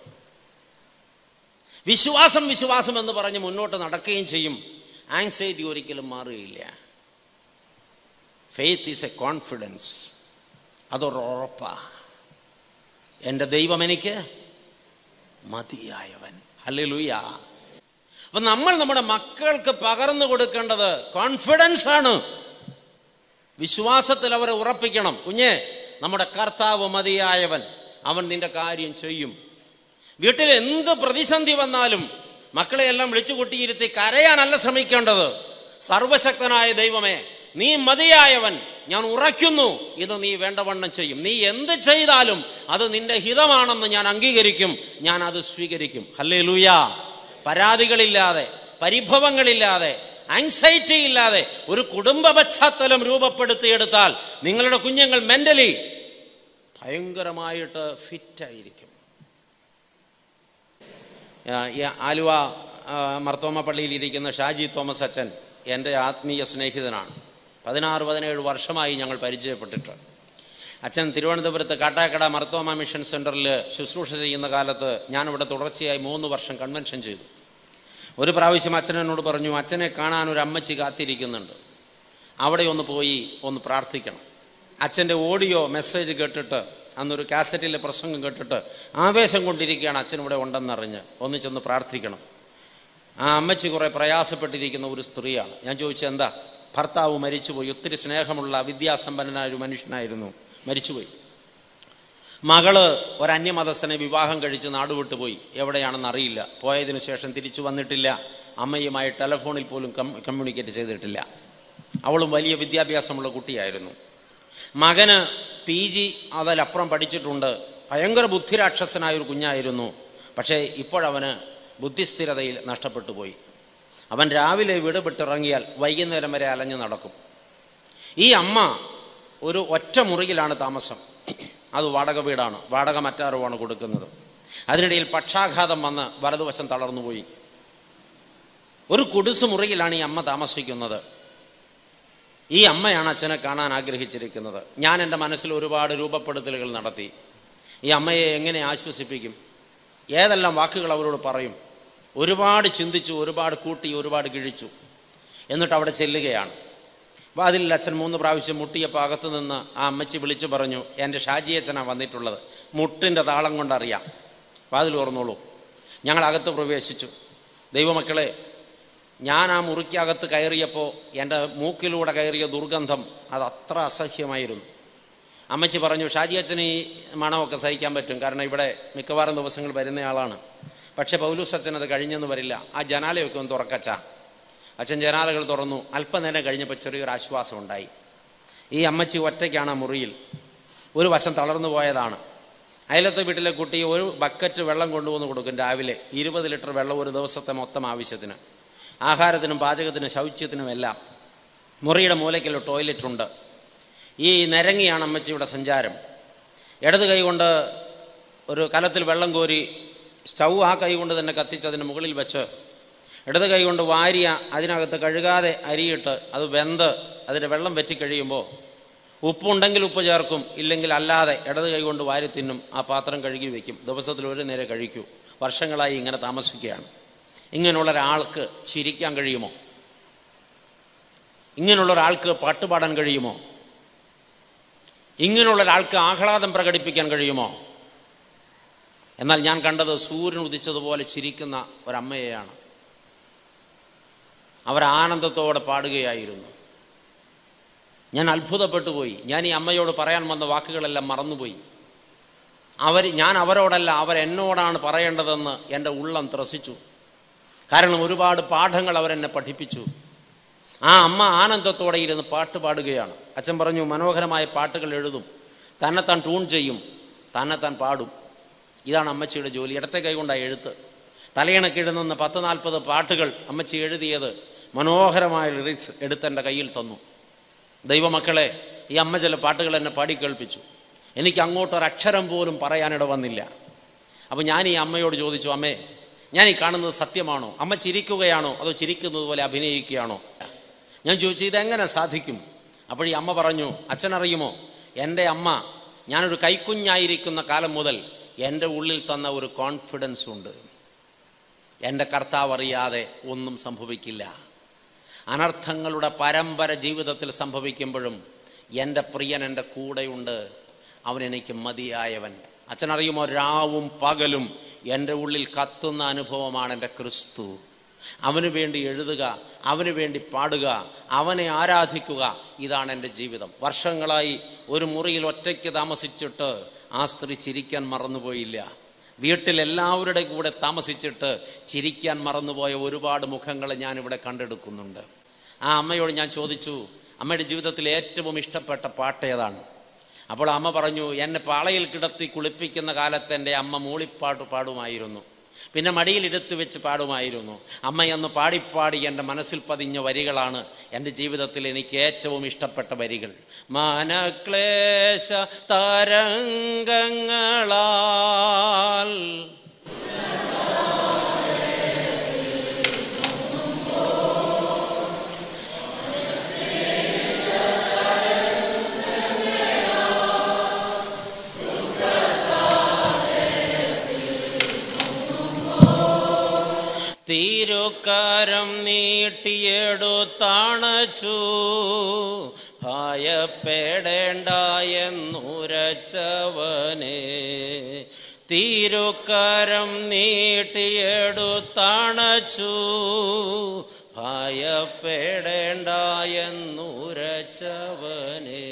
വിശ്വാസം വിശ്വാസം എന്ന് പറഞ്ഞ് മുന്നോട്ട് നടക്കുകയും ചെയ്യും ആങ്സൈറ്റി ഒരിക്കലും മാറുകയില്ല ഫെയ്ത്ത് ഈസ് എ കോൺഫിഡൻസ് അതൊരു ഉറപ്പാ എൻ്റെ ദൈവം എനിക്ക് മതിയായവൻ അല്ലേ ലൂയ അപ്പൊ നമ്മൾ നമ്മുടെ മക്കൾക്ക് പകർന്നു കൊടുക്കേണ്ടത് കോൺഫിഡൻസ് ആണ് വിശ്വാസത്തിൽ അവരെ ഉറപ്പിക്കണം കുഞ്ഞെ നമ്മുടെ കർത്താവ് മതിയായവൻ അവൻ നിന്റെ കാര്യം ചെയ്യും വീട്ടിൽ എന്ത് പ്രതിസന്ധി വന്നാലും മക്കളെ എല്ലാം വിളിച്ചു കൂട്ടിയിരുത്തി കരയാനല്ല ശ്രമിക്കേണ്ടത് സർവശക്തനായ ദൈവമേ നീ മതിയായവൻ ഞാൻ ഉറയ്ക്കുന്നു ഇത് നീ വേണ്ടവണ്ണം ചെയ്യും നീ എന്ത് ചെയ്താലും അത് നിന്റെ ഹിതമാണെന്ന് ഞാൻ അംഗീകരിക്കും ഞാൻ അത് സ്വീകരിക്കും ഹല്ലേ ലൂയ പരാതികളില്ലാതെ പരിഭവങ്ങളില്ലാതെ ആങ്സൈറ്റി ഇല്ലാതെ ഒരു കുടുംബ പശ്ചാത്തലം രൂപപ്പെടുത്തിയെടുത്താൽ നിങ്ങളുടെ കുഞ്ഞുങ്ങൾ മെന്റലി ഭയങ്കരമായിട്ട് ഫിറ്റായിരിക്കും ഈ ആലുവ ആ, മർത്തോമ പള്ളിയിൽ ഇരിക്കുന്ന ഷാജി തോമസ് അച്ഛൻ എൻ്റെ ആത്മീയ സ്നേഹിതനാണ് പതിനാറ് പതിനേഴ് വർഷമായി ഞങ്ങൾ പരിചയപ്പെട്ടിട്ട് അച്ഛൻ തിരുവനന്തപുരത്ത് കാട്ടാക്കട മർത്തോമ മിഷൻ സെൻറ്ററിൽ ശുശ്രൂഷ ചെയ്യുന്ന കാലത്ത് ഞാനിവിടെ തുടർച്ചയായി മൂന്ന് വർഷം കൺവെൻഷൻ ചെയ്തു ഒരു പ്രാവശ്യം അച്ഛൻ എന്നോട് പറഞ്ഞു അച്ഛനെ കാണാൻ ഒരു അമ്മച്ചി കാത്തിരിക്കുന്നുണ്ട് അവിടെ ഒന്ന് പോയി ഒന്ന് പ്രാർത്ഥിക്കണം അച്ഛൻ്റെ ഓഡിയോ മെസ്സേജ് കേട്ടിട്ട് അന്നൊരു കാസറ്റിലെ പ്രസംഗം കേട്ടിട്ട് ആവേശം കൊണ്ടിരിക്കുകയാണ് അച്ഛൻ ഇവിടെ ഉണ്ടെന്നറിഞ്ഞ് ഒന്ന് ചെന്ന് പ്രാർത്ഥിക്കണം ആ അമ്മച്ചി കുറേ പ്രയാസപ്പെട്ടിരിക്കുന്ന ഒരു സ്ത്രീയാണ് ഞാൻ ചോദിച്ചു എന്താ ഭർത്താവ് മരിച്ചുപോയി ഒത്തിരി സ്നേഹമുള്ള വിദ്യാസമ്പന്നനായ ഒരു മനുഷ്യനായിരുന്നു മരിച്ചുപോയി മകള് ഒരന്യമതസ്ഥനെ വിവാഹം കഴിച്ച് നാടുവിട്ട് പോയി എവിടെയാണെന്ന് അറിയില്ല പോയതിനു ശേഷം തിരിച്ചു വന്നിട്ടില്ല അമ്മയുമായി ടെലഫോണിൽ പോലും കം കമ്മ്യൂണിക്കേറ്റ് ചെയ്തിട്ടില്ല അവളും വലിയ വിദ്യാഭ്യാസമുള്ള കുട്ടിയായിരുന്നു മകന് പി ജി അതിലപ്പുറം പഠിച്ചിട്ടുണ്ട് ഭയങ്കര ബുദ്ധിരാക്ഷസനായ ഒരു കുഞ്ഞായിരുന്നു പക്ഷേ ഇപ്പോഴവന് ബുദ്ധിസ്ഥിരതയിൽ നഷ്ടപ്പെട്ടു പോയി അവൻ രാവിലെ വീട് വിട്ടിറങ്ങിയാൽ വൈകുന്നേരം വരെ അലഞ്ഞു നടക്കും ഈ അമ്മ ഒരു ഒറ്റ മുറിയിലാണ് താമസം അത് വാടക വീടാണ് വാടക മറ്റാരുമാണ് കൊടുക്കുന്നത് അതിനിടയിൽ പക്ഷാഘാതം വന്ന് വലതുവശം തളർന്നുപോയി ഒരു കുടിസ് മുറിയിലാണ് ഈ അമ്മ താമസിക്കുന്നത് ഈ അമ്മയാണ് അച്ഛനെ കാണാൻ ആഗ്രഹിച്ചിരിക്കുന്നത് ഞാൻ എൻ്റെ മനസ്സിൽ ഒരുപാട് രൂപപ്പെടുത്തലുകൾ നടത്തി ഈ അമ്മയെ എങ്ങനെ ആശ്വസിപ്പിക്കും ഏതെല്ലാം വാക്കുകൾ അവരോട് പറയും ഒരുപാട് ചിന്തിച്ചു ഒരുപാട് കൂട്ടി ഒരുപാട് കിഴിച്ചു എന്നിട്ട് അവിടെ ചെല്ലുകയാണ് വാതിലിൽ അച്ഛൻ മൂന്ന് പ്രാവശ്യം മുട്ടിയപ്പോൾ അകത്ത് നിന്ന് ആ അമ്മച്ചി വിളിച്ചു പറഞ്ഞു എൻ്റെ ഷാജി അച്ഛനാണ് വന്നിട്ടുള്ളത് മുട്ടിൻ്റെ താളം കൊണ്ടറിയാം വാതിൽ തുറന്നോളൂ ഞങ്ങൾ അകത്ത് പ്രവേശിച്ചു ദൈവമക്കളെ ഞാൻ ആ മുറിക്കകത്ത് കയറിയപ്പോൾ എൻ്റെ മൂക്കിലൂടെ കയറിയ ദുർഗന്ധം അത് അത്ര അസഹ്യമായിരുന്നു അമ്മച്ചി പറഞ്ഞു ഷാജി അച്ഛന് ഈ മണമൊക്കെ സഹിക്കാൻ പറ്റും കാരണം ഇവിടെ മിക്കവാറും ദിവസങ്ങൾ വരുന്നയാളാണ് പക്ഷേ പൗലൂസ് അച്ഛൻ അത് കഴിഞ്ഞെന്ന് വരില്ല ആ ജനാലയൊക്കെ ഒന്ന് തുറക്കച്ചാ അച്ഛൻ ജനാലകൾ തുറന്നു അല്പനേരം കഴിഞ്ഞപ്പോൾ ചെറിയൊരു ആശ്വാസം ഉണ്ടായി ഈ അമ്മച്ചി ഒറ്റയ്ക്കാണ് ആ മുറിയിൽ ഒരു വശം തളർന്നു പോയതാണ് അയലത്തെ വീട്ടിലെ കുട്ടി ഒരു ബക്കറ്റ് വെള്ളം കൊണ്ടുവന്ന് കൊടുക്കും രാവിലെ ഇരുപത് ലിറ്റർ വെള്ളം ഒരു ദിവസത്തെ മൊത്തം ആവശ്യത്തിന് ആഹാരത്തിനും പാചകത്തിനും ശൗച്യത്തിനും എല്ലാം മുറിയുടെ മൂലയ്ക്കുള്ള ടോയ്ലറ്റ് ഉണ്ട് ഈ നിരങ്ങിയാണ് അമ്മച്ചിയുടെ സഞ്ചാരം ഇടത് കൈ കൊണ്ട് ഒരു കലത്തിൽ വെള്ളം കോരി സ്റ്റൗ ആ കൈ കൊണ്ട് തന്നെ കത്തിച്ച് അതിന് മുകളിൽ വെച്ച് ഇടത് കൈ കൊണ്ട് വാരിയ അതിനകത്ത് കഴുകാതെ അരിയിട്ട് അത് വെന്ത് അതിൻ്റെ വെള്ളം വറ്റിക്കഴിയുമ്പോൾ ഉപ്പുണ്ടെങ്കിൽ ഉപ്പ് ചേർക്കും ഇല്ലെങ്കിൽ അല്ലാതെ ഇടത് കൈ കൊണ്ട് വാരി തിന്നും ആ പാത്രം കഴുകി വയ്ക്കും ദിവസത്തിൽ ഒരു നേരെ കഴിക്കൂ വർഷങ്ങളായി ഇങ്ങനെ താമസിക്കുകയാണ് ഇങ്ങനെയുള്ള ഒരാൾക്ക് ചിരിക്കാൻ കഴിയുമോ ഇങ്ങനെയുള്ള ഒരാൾക്ക് പാട്ടുപാടാൻ കഴിയുമോ ഇങ്ങനെയുള്ള ഒരാൾക്ക് ആഹ്ലാദം പ്രകടിപ്പിക്കാൻ കഴിയുമോ എന്നാൽ ഞാൻ കണ്ടത് സൂര്യൻ ഉദിച്ചതുപോലെ ചിരിക്കുന്ന ഒരമ്മയെയാണ് അവർ ആനന്ദത്തോടെ പാടുകയായിരുന്നു ഞാൻ അത്ഭുതപ്പെട്ടു പോയി ഞാൻ ഈ അമ്മയോട് പറയാൻ വന്ന വാക്കുകളെല്ലാം മറന്നുപോയി അവർ ഞാൻ അവരോടല്ല അവരെന്നോടാണ് പറയേണ്ടതെന്ന് എൻ്റെ ഉള്ളം ത്രസിച്ചു കാരണം ഒരുപാട് പാഠങ്ങൾ അവരെന്നെ പഠിപ്പിച്ചു ആ അമ്മ ആനന്ദത്തോടെ ഇരുന്ന് പാട്ട് പാടുകയാണ് അച്ഛൻ പറഞ്ഞു മനോഹരമായ പാട്ടുകൾ എഴുതും തന്നെത്താൻ ട്യൂൺ ചെയ്യും തന്നെത്താൻ പാടും ഇതാണ് അമ്മച്ചിയുടെ ജോലി ഇടത്തെ കൈകൊണ്ടാണ് എഴുത്ത് തലയിണക്കിടുന്ന പത്ത് നാൽപ്പത് പാട്ടുകൾ അമ്മച്ചി എഴുതിയത് മനോഹരമായ ലിറിക്സ് എടുത്ത് എൻ്റെ കയ്യിൽ തന്നു ദൈവമക്കളെ ഈ അമ്മ ചില പാട്ടുകൾ എന്നെ പാടി കേൾപ്പിച്ചു എനിക്ക് അങ്ങോട്ടൊരക്ഷരം പോലും പറയാനിട വന്നില്ല അപ്പോൾ ഞാൻ ഈ അമ്മയോട് ചോദിച്ചു അമ്മേ ഞാൻ ഈ കാണുന്നത് സത്യമാണോ അമ്മ ചിരിക്കുകയാണോ അതോ ചിരിക്കുന്നത് പോലെ അഭിനയിക്കുകയാണോ ഞാൻ ചോദിച്ചു ഇതെങ്ങനെ സാധിക്കും അപ്പോൾ ഈ അമ്മ പറഞ്ഞു അച്ഛനറിയുമോ എൻ്റെ അമ്മ ഞാനൊരു കൈക്കുഞ്ഞായിരിക്കുന്ന കാലം മുതൽ എൻ്റെ ഉള്ളിൽ തന്ന ഒരു കോൺഫിഡൻസ് ഉണ്ട് എൻ്റെ കർത്താവ് അറിയാതെ ഒന്നും സംഭവിക്കില്ല അനർത്ഥങ്ങളുടെ പരമ്പര ജീവിതത്തിൽ സംഭവിക്കുമ്പോഴും എൻ്റെ പ്രിയൻ എൻ്റെ കൂടെയുണ്ട് അവൻ എനിക്ക് മതിയായവൻ അച്ഛനറിയുമോ രാവും പകലും എൻ്റെ ഉള്ളിൽ കത്തുന്ന അനുഭവമാണ് എൻ്റെ ക്രിസ്തു അവന് വേണ്ടി എഴുതുക അവന് വേണ്ടി പാടുക അവനെ ആരാധിക്കുക ഇതാണ് എൻ്റെ ജീവിതം വർഷങ്ങളായി ഒരു മുറിയിൽ ഒറ്റയ്ക്ക് താമസിച്ചിട്ട് ആ സ്ത്രീ ചിരിക്കാൻ മറന്നുപോയില്ല വീട്ടിൽ എല്ലാവരുടെ കൂടെ താമസിച്ചിട്ട് ചിരിക്കാൻ മറന്നുപോയ ഒരുപാട് മുഖങ്ങൾ ഞാനിവിടെ കണ്ടെടുക്കുന്നുണ്ട് ആ അമ്മയോട് ഞാൻ ചോദിച്ചു അമ്മയുടെ ജീവിതത്തിൽ ഏറ്റവും ഇഷ്ടപ്പെട്ട പാട്ട് ഏതാണ് അപ്പോൾ അമ്മ പറഞ്ഞു എന്നെ പാളയിൽ കിടത്തി കുളിപ്പിക്കുന്ന കാലത്ത് എൻ്റെ അമ്മ മൂളിപ്പാട്ട് പാടുമായിരുന്നു പിന്നെ മടിയിലിരുത്തി വെച്ച് പാടുമായിരുന്നു അമ്മയെന്ന് പാടിപ്പാടി എൻ്റെ മനസ്സിൽ പതിഞ്ഞ വരികളാണ് എൻ്റെ ജീവിതത്തിൽ എനിക്ക് ഏറ്റവും ഇഷ്ടപ്പെട്ട വരികൾ മാനക്ലേശ തരംഗങ്ങളാൽ തീരുക്കാരം നീട്ടിയെടുത്തണച്ചു ഭയപ്പെടേണ്ട എന്നുരച്ചവനെ തീരുക്കാരം നീട്ടിയെടുത്തണച്ചു ഭയപ്പെടേണ്ട എന്നുരച്ചവനേ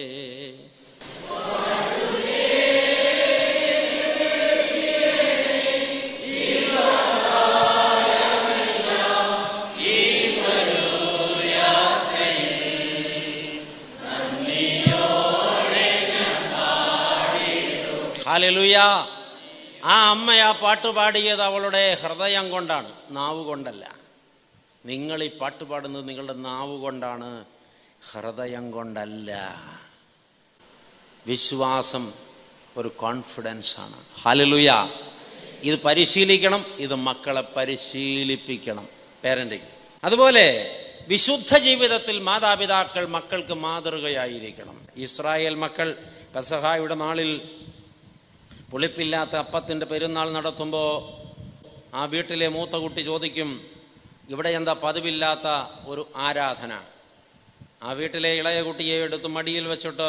ഹാലലുയ ആ അമ്മ ആ പാട്ട് പാടിയത് അവളുടെ ഹൃദയം കൊണ്ടാണ് നാവ് കൊണ്ടല്ല നിങ്ങൾ ഈ പാട്ട് പാടുന്നത് നിങ്ങളുടെ നാവ് കൊണ്ടാണ് ഹൃദയം കൊണ്ടല്ല വിശ്വാസം ഒരു കോൺഫിഡൻസ് ആണ് ഹാലലുയ ഇത് പരിശീലിക്കണം ഇത് മക്കളെ പരിശീലിപ്പിക്കണം പേരൻറ്റിങ് അതുപോലെ വിശുദ്ധ ജീവിതത്തിൽ മാതാപിതാക്കൾ മക്കൾക്ക് മാതൃകയായിരിക്കണം ഇസ്രായേൽ മക്കൾ പെസഹായുടെ നാളിൽ പുളിപ്പില്ലാത്ത അപ്പത്തിൻ്റെ പെരുന്നാൾ നടത്തുമ്പോൾ ആ വീട്ടിലെ മൂത്ത കുട്ടി ചോദിക്കും ഇവിടെ എന്താ പതിവില്ലാത്ത ഒരു ആരാധന ആ വീട്ടിലെ ഇളയ കുട്ടിയെ എടുത്ത് മടിയിൽ വെച്ചിട്ട്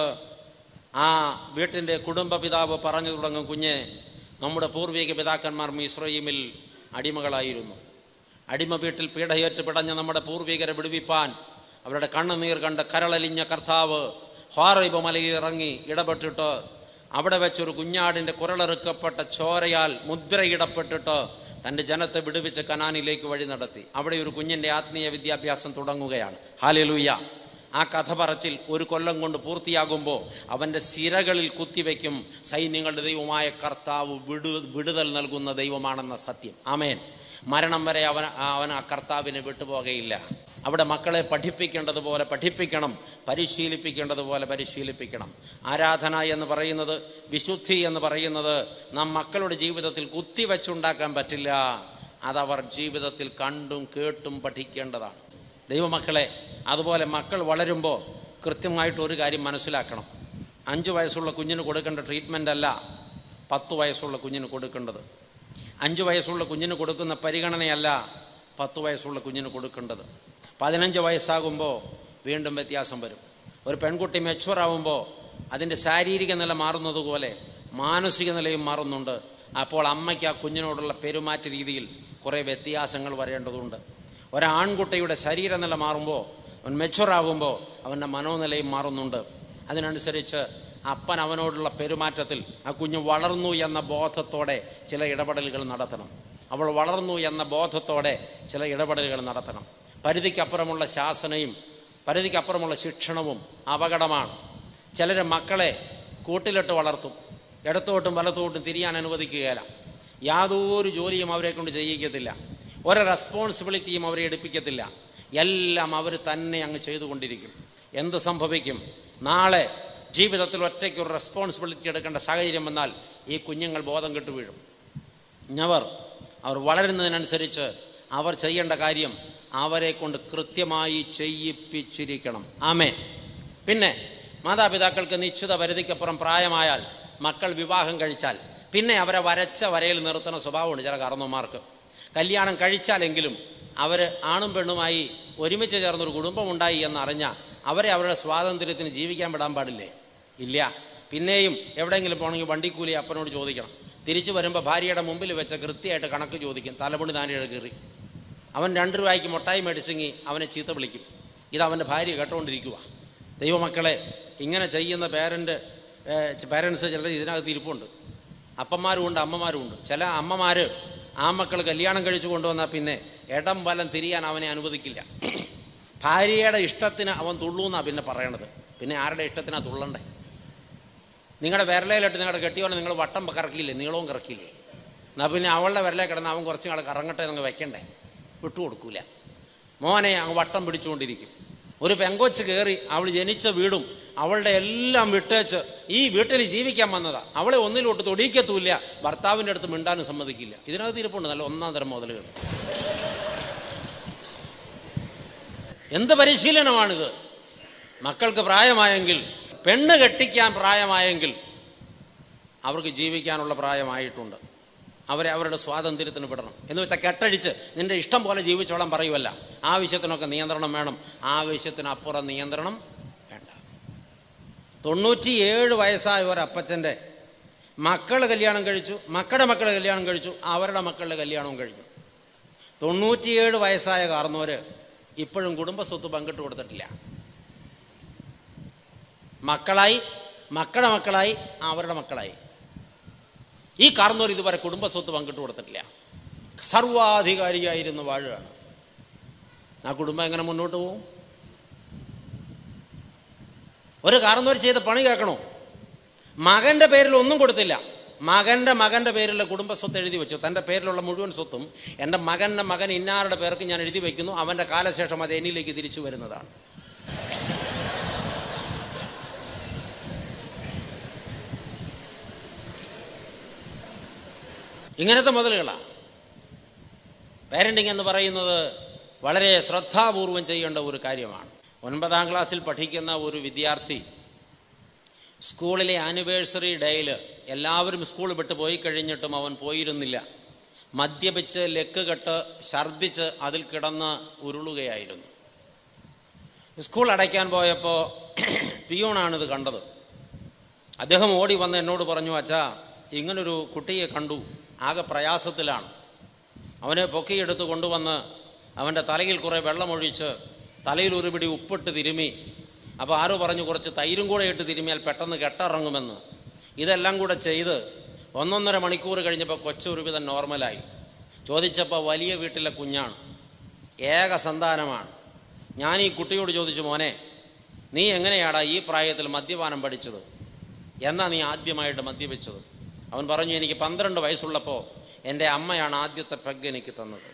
ആ വീട്ടിൻ്റെ കുടുംബ പിതാവ് പറഞ്ഞു തുടങ്ങും കുഞ്ഞെ നമ്മുടെ പൂർവിക പിതാക്കന്മാർ മിശ്രയിമിൽ അടിമകളായിരുന്നു അടിമ വീട്ടിൽ പീഡയേറ്റ് പിടഞ്ഞ നമ്മുടെ പൂർവികരെ വിടുവിപ്പാൻ അവരുടെ കണ്ണുനീർ കണ്ട് കരളലിഞ്ഞ കർത്താവ് ഹോറൈബ് മലയിൽ ഇറങ്ങി ഇടപെട്ടിട്ട് അവിടെ വെച്ചൊരു കുഞ്ഞാടിൻ്റെ കുരളെറുക്കപ്പെട്ട ചോരയാൽ മുദ്രയിടപ്പെട്ടിട്ട് തൻ്റെ ജനത്തെ വിടുവിച്ച് കനാനിലേക്ക് വഴി നടത്തി അവിടെ ഒരു കുഞ്ഞിൻ്റെ ആത്മീയ വിദ്യാഭ്യാസം തുടങ്ങുകയാണ് ഹാലലൂയ ആ കഥ പറച്ചിൽ ഒരു കൊല്ലം കൊണ്ട് പൂർത്തിയാകുമ്പോൾ അവൻ്റെ സിരകളിൽ കുത്തിവെക്കും സൈന്യങ്ങളുടെ ദൈവമായ കർത്താവ് വിടു വിടുതൽ നൽകുന്ന ദൈവമാണെന്ന സത്യം ആമേൻ മരണം വരെ അവൻ അവൻ ആ കർത്താവിനെ വിട്ടുപോകയില്ല അവിടെ മക്കളെ പഠിപ്പിക്കേണ്ടതുപോലെ പഠിപ്പിക്കണം പരിശീലിപ്പിക്കേണ്ടതുപോലെ പരിശീലിപ്പിക്കണം ആരാധന എന്ന് പറയുന്നത് വിശുദ്ധി എന്ന് പറയുന്നത് നാം മക്കളുടെ ജീവിതത്തിൽ കുത്തിവെച്ചുണ്ടാക്കാൻ പറ്റില്ല അതവർ ജീവിതത്തിൽ കണ്ടും കേട്ടും പഠിക്കേണ്ടതാണ് ദൈവമക്കളെ അതുപോലെ മക്കൾ വളരുമ്പോൾ കൃത്യമായിട്ട് ഒരു കാര്യം മനസ്സിലാക്കണം അഞ്ച് വയസ്സുള്ള കുഞ്ഞിന് കൊടുക്കേണ്ട ട്രീറ്റ്മെൻ്റ് അല്ല പത്ത് വയസ്സുള്ള കുഞ്ഞിന് കൊടുക്കേണ്ടത് അഞ്ച് വയസ്സുള്ള കുഞ്ഞിന് കൊടുക്കുന്ന പരിഗണനയല്ല പത്ത് വയസ്സുള്ള കുഞ്ഞിന് കൊടുക്കേണ്ടത് പതിനഞ്ച് വയസ്സാകുമ്പോൾ വീണ്ടും വ്യത്യാസം വരും ഒരു പെൺകുട്ടി മെച്ചുവർ ആവുമ്പോൾ അതിൻ്റെ ശാരീരിക നില മാറുന്നത് പോലെ മാനസിക നിലയും മാറുന്നുണ്ട് അപ്പോൾ അമ്മയ്ക്ക് ആ കുഞ്ഞിനോടുള്ള പെരുമാറ്റ രീതിയിൽ കുറേ വ്യത്യാസങ്ങൾ വരേണ്ടതുണ്ട് ഒരാൺകുട്ടിയുടെ ശരീരനില മാറുമ്പോൾ അവൻ മെച്ചുവർ ആകുമ്പോൾ അവൻ്റെ മനോനിലയും മാറുന്നുണ്ട് അതിനനുസരിച്ച് അപ്പൻ അവനോടുള്ള പെരുമാറ്റത്തിൽ ആ കുഞ്ഞ് വളർന്നു എന്ന ബോധത്തോടെ ചില ഇടപെടലുകൾ നടത്തണം അവൾ വളർന്നു എന്ന ബോധത്തോടെ ചില ഇടപെടലുകൾ നടത്തണം പരിധിക്കപ്പുറമുള്ള ശാസനയും പരിധിക്കപ്പുറമുള്ള ശിക്ഷണവും അപകടമാണ് ചിലർ മക്കളെ കൂട്ടിലിട്ട് വളർത്തും ഇടത്തോട്ടും വലത്തോട്ടും തിരിയാൻ അനുവദിക്കുകയില്ല യാതൊരു ജോലിയും അവരെ കൊണ്ട് ചെയ്യിക്കത്തില്ല ഒരു റെസ്പോൺസിബിലിറ്റിയും അവരെ എടുപ്പിക്കത്തില്ല എല്ലാം അവർ തന്നെ അങ്ങ് ചെയ്തുകൊണ്ടിരിക്കും എന്ത് സംഭവിക്കും നാളെ ജീവിതത്തിൽ ഒറ്റയ്ക്ക് ഒരു റെസ്പോൺസിബിലിറ്റി എടുക്കേണ്ട സാഹചര്യം വന്നാൽ ഈ കുഞ്ഞുങ്ങൾ ബോധം കെട്ടു വീഴും ഞവർ അവർ വളരുന്നതിനനുസരിച്ച് അവർ ചെയ്യേണ്ട കാര്യം അവരെ കൊണ്ട് കൃത്യമായി ചെയ്യിപ്പിച്ചിരിക്കണം ആമേ പിന്നെ മാതാപിതാക്കൾക്ക് നിശ്ചിത പരിധിക്കപ്പുറം പ്രായമായാൽ മക്കൾ വിവാഹം കഴിച്ചാൽ പിന്നെ അവരെ വരച്ച വരയിൽ നിർത്തുന്ന സ്വഭാവമുണ്ട് ചില കാരണവന്മാർക്ക് കല്യാണം കഴിച്ചാലെങ്കിലും അവർ ആണും പെണ്ണുമായി ഒരുമിച്ച് ചേർന്നൊരു കുടുംബമുണ്ടായി എന്നറിഞ്ഞാൽ അവരെ അവരുടെ സ്വാതന്ത്ര്യത്തിന് ജീവിക്കാൻ വിടാൻ പാടില്ലേ ഇല്ല പിന്നെയും എവിടെയെങ്കിലും പോകണമെങ്കിൽ വണ്ടിക്കൂലി അപ്പനോട് ചോദിക്കണം തിരിച്ചു വരുമ്പോൾ ഭാര്യയുടെ മുമ്പിൽ വെച്ച കൃത്യമായിട്ട് കണക്ക് ചോദിക്കും തലമുടി താനിഴ കയറി അവൻ രണ്ട് രൂപയ്ക്ക് മുട്ടായി മേടിച്ചെങ്കിൽ അവനെ ചീത്ത വിളിക്കും ഇത് അവൻ്റെ ഭാര്യ കേട്ടുകൊണ്ടിരിക്കുക ദൈവമക്കളെ ഇങ്ങനെ ചെയ്യുന്ന പേരൻ്റ് പേരൻസ് ചിലർ ഇതിനകത്ത് ഇരിപ്പുണ്ട് അപ്പന്മാരും ഉണ്ട് അമ്മമാരും ഉണ്ട് ചില അമ്മമാർ ആ മക്കൾ കല്യാണം കഴിച്ചു കൊണ്ടുവന്നാൽ പിന്നെ ഇടം വലം തിരിയാൻ അവനെ അനുവദിക്കില്ല ഭാര്യയുടെ ഇഷ്ടത്തിന് അവൻ തുള്ളൂന്നാണ് പിന്നെ പറയണത് പിന്നെ ആരുടെ ഇഷ്ടത്തിനാ തുള്ളണ്ടേ നിങ്ങളുടെ വിരലയിലിട്ട് നിങ്ങളുടെ കെട്ടിയോനെ നിങ്ങൾ വട്ടം കറക്കിയില്ലേ നീളവും കറക്കിയില്ലേ എന്നാൽ പിന്നെ അവളുടെ വിരലേ കിടന്ന് അവൻ കുറച്ച് നാൾ കറങ്ങട്ടെ നിങ്ങൾ വെക്കണ്ടേ വിട്ടുകൊടുക്കൂല മോനെ അങ്ങ് വട്ടം പിടിച്ചുകൊണ്ടിരിക്കും ഒരു പെങ്കൊച്ച് കയറി അവൾ ജനിച്ച വീടും അവളുടെ എല്ലാം വിട്ടേച്ച് ഈ വീട്ടിൽ ജീവിക്കാൻ വന്നതാ അവളെ ഒന്നിലോട്ട് തൊടിക്കത്തൂല്ല ഭർത്താവിൻ്റെ അടുത്ത് മിണ്ടാനും സമ്മതിക്കില്ല ഇതിനകത്ത് ഇരിപ്പുണ്ട് നല്ല ഒന്നാം തരം മുതലുകൾ എന്ത് പരിശീലനമാണിത് മക്കൾക്ക് പ്രായമായെങ്കിൽ പെണ്ണ് കെട്ടിക്കാൻ പ്രായമായെങ്കിൽ അവർക്ക് ജീവിക്കാനുള്ള പ്രായമായിട്ടുണ്ട് അവരെ അവരുടെ സ്വാതന്ത്ര്യത്തിന് വിടണം എന്ന് വെച്ചാൽ കെട്ടഴിച്ച് നിന്റെ ഇഷ്ടം പോലെ ജീവിച്ചോളാൻ പറയുമല്ല ആവശ്യത്തിനൊക്കെ നിയന്ത്രണം വേണം ആവശ്യത്തിനപ്പുറം നിയന്ത്രണം വേണ്ട തൊണ്ണൂറ്റിയേഴ് വയസ്സായ ഒരപ്പച്ചൻ്റെ മക്കൾ കല്യാണം കഴിച്ചു മക്കളുടെ മക്കൾ കല്യാണം കഴിച്ചു അവരുടെ മക്കളുടെ കല്യാണവും കഴിഞ്ഞു തൊണ്ണൂറ്റിയേഴ് വയസ്സായ കാർന്നോര് ഇപ്പോഴും കുടുംബസ്വത്ത് പങ്കിട്ട് കൊടുത്തിട്ടില്ല മക്കളായി മക്കളുടെ മക്കളായി അവരുടെ മക്കളായി ഈ കാർന്നോർ ഇതുവരെ കുടുംബസ്വത്ത് പങ്കിട്ട് കൊടുത്തിട്ടില്ല സർവാധികാരിയായിരുന്നു വാഴുകയാണ് ആ കുടുംബം എങ്ങനെ മുന്നോട്ട് പോകും ഒരു കാർന്നോർ ചെയ്ത പണി കേൾക്കണോ മകൻ്റെ പേരിൽ ഒന്നും കൊടുത്തില്ല മകൻ്റെ മകൻ്റെ പേരിലുള്ള കുടുംബസ്വത്ത് എഴുതി വെച്ചു തൻ്റെ പേരിലുള്ള മുഴുവൻ സ്വത്തും എൻ്റെ മകൻ്റെ മകൻ ഇന്നാരുടെ പേർക്ക് ഞാൻ എഴുതി വയ്ക്കുന്നു അവൻ്റെ കാലശേഷം അത് എന്നിലേക്ക് തിരിച്ചു വരുന്നതാണ് ഇങ്ങനത്തെ മുതലുകളാണ് പാരൻറ്റിങ് എന്ന് പറയുന്നത് വളരെ ശ്രദ്ധാപൂർവം ചെയ്യേണ്ട ഒരു കാര്യമാണ് ഒൻപതാം ക്ലാസ്സിൽ പഠിക്കുന്ന ഒരു വിദ്യാർത്ഥി സ്കൂളിലെ ആനിവേഴ്സറി ഡേയിൽ എല്ലാവരും സ്കൂൾ വിട്ട് പോയി കഴിഞ്ഞിട്ടും അവൻ പോയിരുന്നില്ല മദ്യപിച്ച് ലെക്ക് കെട്ട് ഛർദ്ദിച്ച് അതിൽ കിടന്ന് ഉരുളുകയായിരുന്നു സ്കൂൾ അടയ്ക്കാൻ പോയപ്പോൾ പിയൂണാണിത് കണ്ടത് അദ്ദേഹം ഓടി വന്ന് എന്നോട് പറഞ്ഞു അച്ഛാ ഇങ്ങനൊരു കുട്ടിയെ കണ്ടു ആകെ പ്രയാസത്തിലാണ് അവനെ പൊക്കിയെടുത്ത് കൊണ്ടുവന്ന് അവൻ്റെ തലയിൽ കുറേ വെള്ളമൊഴിച്ച് തലയിൽ ഒരു പിടി ഉപ്പിട്ട് തിരുമി അപ്പോൾ ആരോ പറഞ്ഞു കുറച്ച് തൈരും കൂടെ ഇട്ട് തിരുമിയാൽ പെട്ടെന്ന് കെട്ടിറങ്ങുമെന്ന് ഇതെല്ലാം കൂടെ ചെയ്ത് ഒന്നൊന്നര മണിക്കൂർ കഴിഞ്ഞപ്പോൾ കൊച്ചൊരുവിധം നോർമലായി ചോദിച്ചപ്പോൾ വലിയ വീട്ടിലെ കുഞ്ഞാണ് ഏക സന്താനമാണ് ഞാൻ ഈ കുട്ടിയോട് ചോദിച്ചു മോനെ നീ എങ്ങനെയാടാ ഈ പ്രായത്തിൽ മദ്യപാനം പഠിച്ചത് എന്നാ നീ ആദ്യമായിട്ട് മദ്യപിച്ചത് അവൻ പറഞ്ഞു എനിക്ക് പന്ത്രണ്ട് വയസ്സുള്ളപ്പോൾ എൻ്റെ അമ്മയാണ് ആദ്യത്തെ പെഗ് എനിക്ക് തന്നത്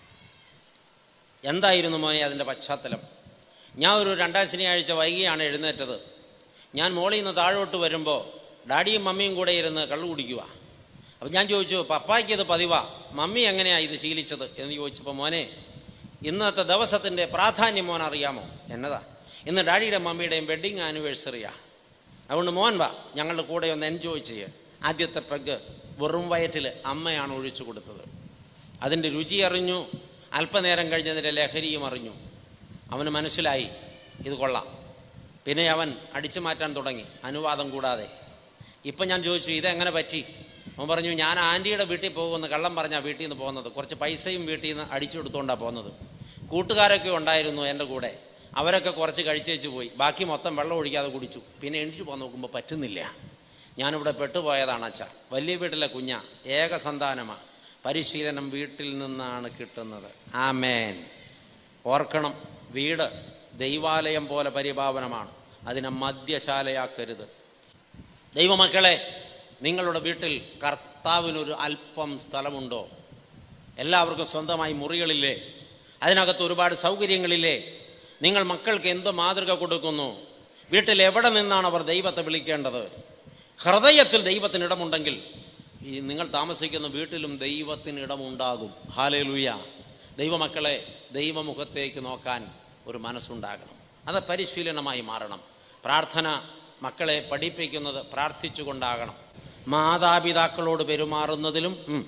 എന്തായിരുന്നു മോനെ അതിൻ്റെ പശ്ചാത്തലം ഞാൻ ഒരു രണ്ടാം ശനിയാഴ്ച വൈകിയാണ് എഴുന്നേറ്റത് ഞാൻ മോളിൽ നിന്ന് താഴോട്ട് വരുമ്പോൾ ഡാഡിയും മമ്മിയും കൂടെ ഇരുന്ന് കള്ളു കുടിക്കുക അപ്പം ഞാൻ ചോദിച്ചു പപ്പായ്ക്ക് ഇത് പതിവാ മമ്മി എങ്ങനെയാണ് ഇത് ശീലിച്ചത് എന്ന് ചോദിച്ചപ്പോൾ മോനെ ഇന്നത്തെ ദിവസത്തിൻ്റെ പ്രാധാന്യം മോൻ അറിയാമോ എന്നതാ ഇന്ന് ഡാഡിയുടെ മമ്മിയുടെയും വെഡ്ഡിങ് ആനിവേഴ്സറിയാ അതുകൊണ്ട് മോൻ വാ ഞങ്ങളുടെ കൂടെ ഒന്ന് എൻജോയ് ചെയ്യുക ആദ്യത്തെ പെഗ് വെറും വയറ്റിൽ അമ്മയാണ് ഒഴിച്ചു കൊടുത്തത് അതിൻ്റെ രുചി അറിഞ്ഞു അല്പനേരം കഴിഞ്ഞതിൻ്റെ ലഹരിയും അറിഞ്ഞു അവന് മനസ്സിലായി ഇത് കൊള്ളാം പിന്നെ അവൻ അടിച്ചു മാറ്റാൻ തുടങ്ങി അനുവാദം കൂടാതെ ഇപ്പം ഞാൻ ചോദിച്ചു ഇതെങ്ങനെ പറ്റി അവൻ പറഞ്ഞു ഞാൻ ആൻറ്റിയുടെ വീട്ടിൽ പോകുമെന്ന് കള്ളം പറഞ്ഞാൽ വീട്ടിൽ നിന്ന് പോകുന്നത് കുറച്ച് പൈസയും വീട്ടിൽ നിന്ന് അടിച്ചെടുത്തുകൊണ്ടാണ് പോകുന്നത് കൂട്ടുകാരൊക്കെ ഉണ്ടായിരുന്നു എൻ്റെ കൂടെ അവരൊക്കെ കുറച്ച് കഴിച്ചേച്ച് പോയി ബാക്കി മൊത്തം വെള്ളം ഒഴിക്കാതെ കുടിച്ചു പിന്നെ എണീറ്റ് പോകാൻ നോക്കുമ്പോൾ പറ്റുന്നില്ല ഞാനിവിടെ പെട്ടുപോയതാണ് അച്ഛ വലിയ വീട്ടിലെ കുഞ്ഞ ഏക സന്താനമാണ് പരിശീലനം വീട്ടിൽ നിന്നാണ് കിട്ടുന്നത് ആമേൻ ഓർക്കണം വീട് ദൈവാലയം പോലെ പരിപാവനമാണ് അതിനെ മദ്യശാലയാക്കരുത് ദൈവമക്കളെ നിങ്ങളുടെ വീട്ടിൽ കർത്താവിനൊരു അല്പം സ്ഥലമുണ്ടോ എല്ലാവർക്കും സ്വന്തമായി മുറികളില്ലേ അതിനകത്ത് ഒരുപാട് സൗകര്യങ്ങളില്ലേ നിങ്ങൾ മക്കൾക്ക് എന്ത് മാതൃക കൊടുക്കുന്നു വീട്ടിൽ എവിടെ നിന്നാണ് അവർ ദൈവത്തെ വിളിക്കേണ്ടത് ഹൃദയത്തിൽ ദൈവത്തിന് ഇടമുണ്ടെങ്കിൽ ഈ നിങ്ങൾ താമസിക്കുന്ന വീട്ടിലും ദൈവത്തിന് ഇടമുണ്ടാകും ഹാലേ ലുയ ദൈവമക്കളെ ദൈവമുഖത്തേക്ക് നോക്കാൻ ഒരു മനസ്സുണ്ടാകണം അത് പരിശീലനമായി മാറണം പ്രാർത്ഥന മക്കളെ പഠിപ്പിക്കുന്നത് പ്രാർത്ഥിച്ചുകൊണ്ടാകണം മാതാപിതാക്കളോട് പെരുമാറുന്നതിലും ഉം,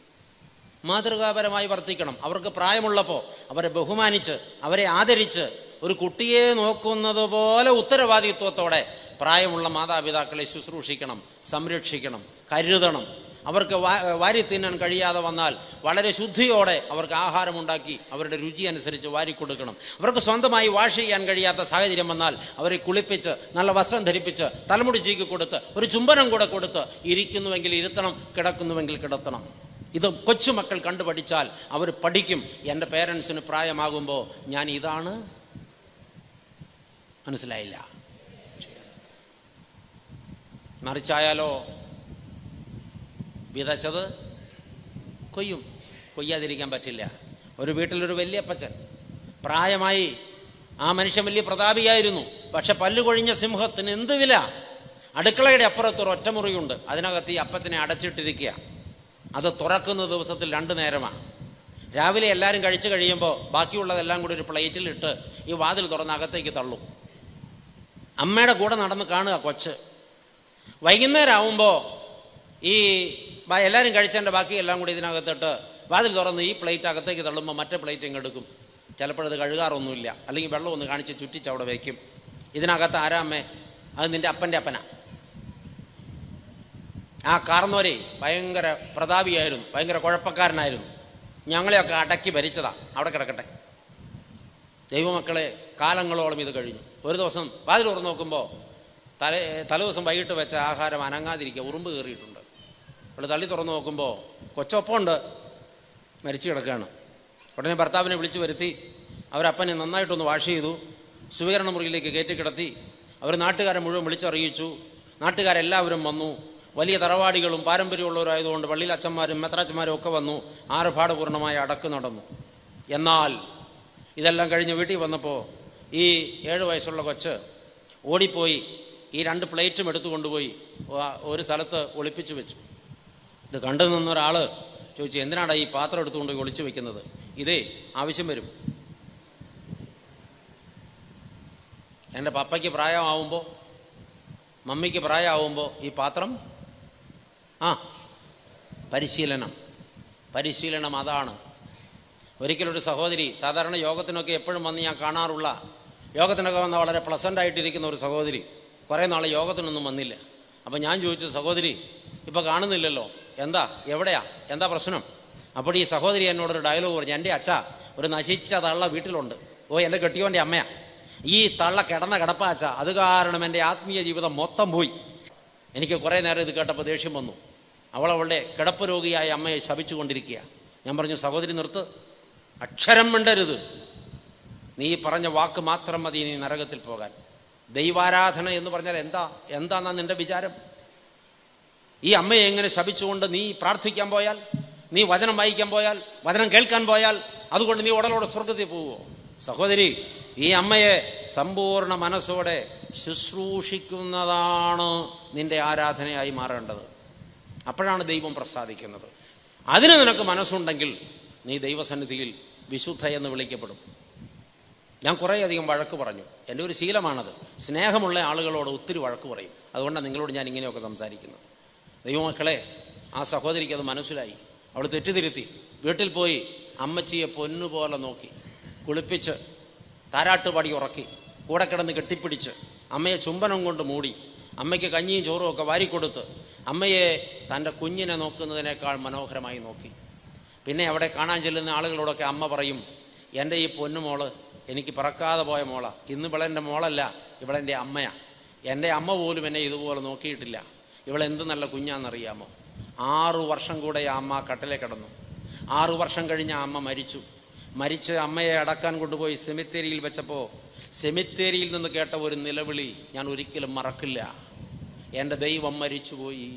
മാതൃകാപരമായി വർത്തിക്കണം അവർക്ക് പ്രായമുള്ളപ്പോൾ അവരെ ബഹുമാനിച്ച് അവരെ ആദരിച്ച് ഒരു കുട്ടിയെ നോക്കുന്നത് പോലെ ഉത്തരവാദിത്വത്തോടെ പ്രായമുള്ള മാതാപിതാക്കളെ ശുശ്രൂഷിക്കണം സംരക്ഷിക്കണം കരുതണം അവർക്ക് വാ വാരി തിന്നാൻ കഴിയാതെ വന്നാൽ വളരെ ശുദ്ധിയോടെ അവർക്ക് ആഹാരമുണ്ടാക്കി അവരുടെ രുചി അനുസരിച്ച് വാരി കൊടുക്കണം അവർക്ക് സ്വന്തമായി വാഷ് ചെയ്യാൻ കഴിയാത്ത സാഹചര്യം വന്നാൽ അവരെ കുളിപ്പിച്ച് നല്ല വസ്ത്രം ധരിപ്പിച്ച് തലമുടി ചീക്കി കൊടുത്ത് ഒരു ചുംബനം കൂടെ കൊടുത്ത് ഇരിക്കുന്നുവെങ്കിൽ ഇരുത്തണം കിടക്കുന്നുവെങ്കിൽ കിടത്തണം ഇത് കൊച്ചുമക്കൾ കണ്ടു പഠിച്ചാൽ അവർ പഠിക്കും എൻ്റെ പേരൻസിന് പ്രായമാകുമ്പോൾ ഞാൻ ഇതാണ് മനസ്സിലായില്ല മറിച്ചായാലോ വിതച്ചത് കൊയ്യും കൊയ്യാതിരിക്കാൻ പറ്റില്ല ഒരു വീട്ടിലൊരു വലിയ അപ്പച്ചൻ പ്രായമായി ആ മനുഷ്യൻ വലിയ പ്രതാപിയായിരുന്നു പക്ഷെ പല്ലു കൊഴിഞ്ഞ സിംഹത്തിന് എന്ത് വില അടുക്കളയുടെ അപ്പുറത്ത് ഒരു ഒറ്റമുറിയുണ്ട് അതിനകത്ത് ഈ അപ്പച്ചനെ അടച്ചിട്ടിരിക്കുക അത് തുറക്കുന്ന ദിവസത്തിൽ രണ്ട് നേരമാണ് രാവിലെ എല്ലാവരും കഴിച്ചു കഴിയുമ്പോൾ ബാക്കിയുള്ളതെല്ലാം കൂടി ഒരു പ്ലേറ്റിലിട്ട് ഈ വാതിൽ തുറന്ന് അകത്തേക്ക് തള്ളും അമ്മയുടെ കൂടെ നടന്ന് കാണുക കൊച്ച് വൈകുന്നേരം ആവുമ്പോൾ ഈ ബ- എല്ലാവരും കഴിച്ചതിൻ്റെ ബാക്കി എല്ലാം കൂടി ഇതിനകത്തിട്ട് വാതിൽ തുറന്ന് ഈ പ്ലേറ്റ് അകത്തേക്ക് തള്ളുമ്പോൾ മറ്റേ പ്ലേറ്റ് ഇങ്ങ് എടുക്കും ചിലപ്പോഴത് കഴുകാറൊന്നുമില്ല അല്ലെങ്കിൽ വെള്ളം ഒന്ന് കാണിച്ച് ചുറ്റിച്ച് അവിടെ വയ്ക്കും ഇതിനകത്ത് ആരാ അമ്മേ അത് നിൻ്റെ അപ്പൻ്റെ അപ്പനാ ആ കാർന്നോരെ ഭയങ്കര പ്രതാപിയായിരുന്നു ഭയങ്കര കുഴപ്പക്കാരനായിരുന്നു ഞങ്ങളെയൊക്കെ അടക്കി ഭരിച്ചതാ അവിടെ കിടക്കട്ടെ ദൈവമക്കളെ കാലങ്ങളോളം ഇത് കഴിഞ്ഞു ഒരു ദിവസം വാതിൽ തുറന്ന് നോക്കുമ്പോൾ തല തലേദിവസം വൈകിട്ട് വെച്ച ആഹാരം അനങ്ങാതിരിക്കുക ഉറുമ്പ് കയറിയിട്ടുണ്ട് അവൾ തള്ളി തുറന്ന് നോക്കുമ്പോൾ കൊച്ചൊപ്പമുണ്ട് മരിച്ചു കിടക്കുകയാണ് ഉടനെ ഭർത്താവിനെ വിളിച്ചു വരുത്തി അവരപ്പനെ നന്നായിട്ടൊന്ന് വാഷ് ചെയ്തു സ്വീകരണ മുറിയിലേക്ക് കയറ്റി കിടത്തി അവർ നാട്ടുകാരെ മുഴുവൻ വിളിച്ചറിയിച്ചു നാട്ടുകാരെല്ലാവരും വന്നു വലിയ തറവാടികളും പാരമ്പര്യമുള്ളവരായതുകൊണ്ട് പള്ളിയിൽ അച്ഛന്മാരും മെത്രാച്ചന്മാരും ഒക്കെ വന്നു ആർഭാടപൂർണ്ണമായ അടക്ക് നടന്നു എന്നാൽ ഇതെല്ലാം കഴിഞ്ഞ് വീട്ടിൽ വന്നപ്പോൾ ഈ ഏഴ് വയസ്സുള്ള കൊച്ച് ഓടിപ്പോയി ഈ രണ്ട് പ്ലേറ്റും എടുത്തു കൊണ്ടുപോയി ആ- ഒരു സ്ഥലത്ത് ഒളിപ്പിച്ചു വെച്ചു ഇത് കണ്ടു നിന്ന ഒരാൾ ചോദിച്ചു എന്തിനാടാ ഈ പാത്രം എടുത്തുകൊണ്ട് പോയി ഒളിച്ചു വെക്കുന്നത് ഇതേ ആവശ്യം വരും എൻ്റെ പപ്പയ്ക്ക് പ്രായമാവുമ്പോൾ മമ്മിക്ക് പ്രായമാവുമ്പോൾ ഈ പാത്രം ആ പരിശീലനം പരിശീലനം അതാണ് ഒരിക്കലൊരു സഹോദരി സാധാരണ യോഗത്തിനൊക്കെ എപ്പോഴും വന്ന് ഞാൻ കാണാറുള്ള യോഗത്തിനൊക്കെ വന്ന വളരെ പ്ലസൻ്റ് ആയിട്ടിരിക്കുന്ന ഒരു സഹോദരി കുറേ നാൾ യോഗത്തിനൊന്നും വന്നില്ല അപ്പം ഞാൻ ചോദിച്ചു സഹോദരി ഇപ്പോൾ കാണുന്നില്ലല്ലോ എന്താ എവിടെയാ എന്താ പ്രശ്നം അപ്പോൾ ഈ സഹോദരി എന്നോടൊരു ഡയലോഗ് പറഞ്ഞു എൻ്റെ അച്ഛ ഒരു നശിച്ച തള്ള വീട്ടിലുണ്ട് ഓ എൻ്റെ കെട്ടിയോൻ്റെ അമ്മയാ ഈ തള്ള കിടന്ന കിടപ്പാ അച്ഛ അത് കാരണം എൻ്റെ ആത്മീയ ജീവിതം മൊത്തം പോയി എനിക്ക് കുറേ നേരം ഇത് കേട്ടപ്പോൾ ദേഷ്യം വന്നു അവൾ അവളുടെ കിടപ്പ് രോഗിയായ അമ്മയെ ശപിച്ചുകൊണ്ടിരിക്കുക ഞാൻ പറഞ്ഞു സഹോദരി നിർത്ത് അക്ഷരം മിണ്ടരുത് നീ പറഞ്ഞ വാക്ക് മാത്രം മതി നീ നരകത്തിൽ പോകാൻ ദൈവാരാധന എന്ന് പറഞ്ഞാൽ എന്താ എന്താന്നാ നിന്റെ വിചാരം ഈ അമ്മയെ എങ്ങനെ ശപിച്ചുകൊണ്ട് നീ പ്രാർത്ഥിക്കാൻ പോയാൽ നീ വചനം വായിക്കാൻ പോയാൽ വചനം കേൾക്കാൻ പോയാൽ അതുകൊണ്ട് നീ ഉടലോടെ സ്വർഗത്തിൽ പോവുമോ സഹോദരി ഈ അമ്മയെ സമ്പൂർണ്ണ മനസ്സോടെ ശുശ്രൂഷിക്കുന്നതാണ് നിന്റെ ആരാധനയായി മാറേണ്ടത് അപ്പോഴാണ് ദൈവം പ്രസാദിക്കുന്നത് അതിന് നിനക്ക് മനസ്സുണ്ടെങ്കിൽ നീ ദൈവസന്നിധിയിൽ വിശുദ്ധ എന്ന് വിളിക്കപ്പെടും ഞാൻ കുറേയധികം വഴക്ക് പറഞ്ഞു എൻ്റെ ഒരു ശീലമാണത് സ്നേഹമുള്ള ആളുകളോട് ഒത്തിരി വഴക്ക് പറയും അതുകൊണ്ടാണ് നിങ്ങളോട് ഞാൻ ഇങ്ങനെയൊക്കെ സംസാരിക്കുന്നത് ദൈവമക്കളെ ആ സഹോദരിക്ക് അത് മനസ്സിലായി അവൾ തെറ്റിതിരുത്തി വീട്ടിൽ പോയി അമ്മച്ചിയെ പൊന്നുപോലെ നോക്കി കുളിപ്പിച്ച് താരാട്ടുപാടി ഉറക്കി കൂടെ കിടന്ന് കെട്ടിപ്പിടിച്ച് അമ്മയെ ചുംബനം കൊണ്ട് മൂടി അമ്മയ്ക്ക് കഞ്ഞിയും ചോറും ഒക്കെ വാരിക്കൊടുത്ത് അമ്മയെ തൻ്റെ കുഞ്ഞിനെ നോക്കുന്നതിനേക്കാൾ മനോഹരമായി നോക്കി പിന്നെ അവിടെ കാണാൻ ചെല്ലുന്ന ആളുകളോടൊക്കെ അമ്മ പറയും എൻ്റെ ഈ പൊന്നുമോള് എനിക്ക് പിറക്കാതെ പോയ മോളാ ഇന്ന് ഇവളെൻ്റെ മോളല്ല ഇവളെൻ്റെ അമ്മയാ എൻ്റെ അമ്മ പോലും എന്നെ ഇതുപോലെ നോക്കിയിട്ടില്ല ഇവളെന്ത് നല്ല കുഞ്ഞാണെന്നറിയാമോ ആറു വർഷം കൂടെ ആ അമ്മ കട്ടിലെ കിടന്നു ആറു വർഷം കഴിഞ്ഞ് ആ അമ്മ മരിച്ചു മരിച്ച് അമ്മയെ അടക്കാൻ കൊണ്ടുപോയി സെമിത്തേരിയിൽ വെച്ചപ്പോൾ സെമിത്തേരിയിൽ നിന്ന് കേട്ട ഒരു നിലവിളി ഞാൻ ഒരിക്കലും മറക്കില്ല എൻ്റെ ദൈവം മരിച്ചുപോയി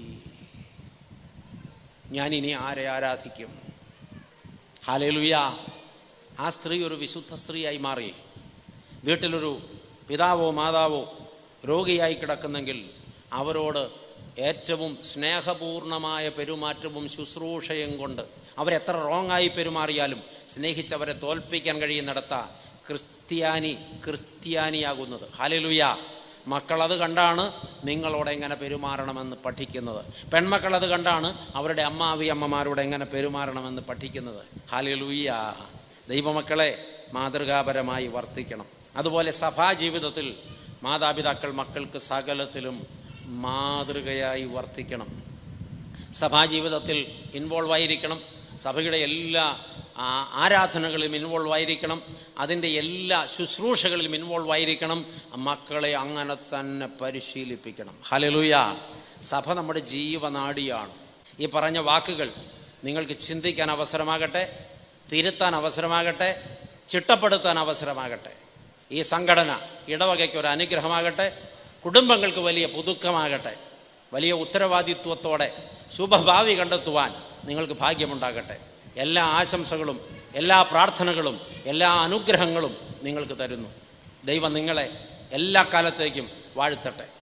ഞാനിനി ആരെ ആരാധിക്കും ഹാലേലുയ ആ സ്ത്രീ ഒരു വിശുദ്ധ സ്ത്രീയായി മാറി വീട്ടിലൊരു പിതാവോ മാതാവോ രോഗിയായി കിടക്കുന്നെങ്കിൽ അവരോട് ഏറ്റവും സ്നേഹപൂർണമായ പെരുമാറ്റവും ശുശ്രൂഷയും കൊണ്ട് അവരെത്ര റോങ്ങായി പെരുമാറിയാലും സ്നേഹിച്ചവരെ തോൽപ്പിക്കാൻ കഴിയുന്നിടത്ത ക്രിസ്ത്യാനി ക്രിസ്ത്യാനിയാകുന്നത് ഹാലലുയ മക്കളത് കണ്ടാണ് നിങ്ങളോട് എങ്ങനെ പെരുമാറണമെന്ന് പഠിക്കുന്നത് പെൺമക്കളത് കണ്ടാണ് അവരുടെ അമ്മാവി അമ്മമാരോട് എങ്ങനെ പെരുമാറണമെന്ന് പഠിക്കുന്നത് ഹാലലുയ്യ ദൈവമക്കളെ മാതൃകാപരമായി വർത്തിക്കണം അതുപോലെ സഭാ ജീവിതത്തിൽ മാതാപിതാക്കൾ മക്കൾക്ക് സകലത്തിലും മാതൃകയായി വർത്തിക്കണം സഭാജീവിതത്തിൽ ഇൻവോൾവ് ആയിരിക്കണം സഭയുടെ എല്ലാ ആ, ആരാധനകളിലും ഇൻവോൾവ് ആയിരിക്കണം അതിൻ്റെ എല്ലാ ശുശ്രൂഷകളിലും ഇൻവോൾവ് ആയിരിക്കണം മക്കളെ അങ്ങനെ തന്നെ പരിശീലിപ്പിക്കണം ഹലലുയ സഭ നമ്മുടെ ജീവനാടിയാണ് ഈ പറഞ്ഞ വാക്കുകൾ നിങ്ങൾക്ക് ചിന്തിക്കാൻ അവസരമാകട്ടെ തിരുത്താൻ അവസരമാകട്ടെ ചിട്ടപ്പെടുത്താൻ അവസരമാകട്ടെ ഈ സംഘടന ഇടവകയ്ക്ക് ഒരു അനുഗ്രഹമാകട്ടെ കുടുംബങ്ങൾക്ക് വലിയ പുതുക്കമാകട്ടെ വലിയ ഉത്തരവാദിത്വത്തോടെ ശുഭഭാവി കണ്ടെത്തുവാൻ നിങ്ങൾക്ക് ഭാഗ്യമുണ്ടാകട്ടെ എല്ലാ ആശംസകളും എല്ലാ പ്രാർത്ഥനകളും എല്ലാ അനുഗ്രഹങ്ങളും നിങ്ങൾക്ക് തരുന്നു ദൈവം നിങ്ങളെ എല്ലാ കാലത്തേക്കും വാഴ്ത്തട്ടെ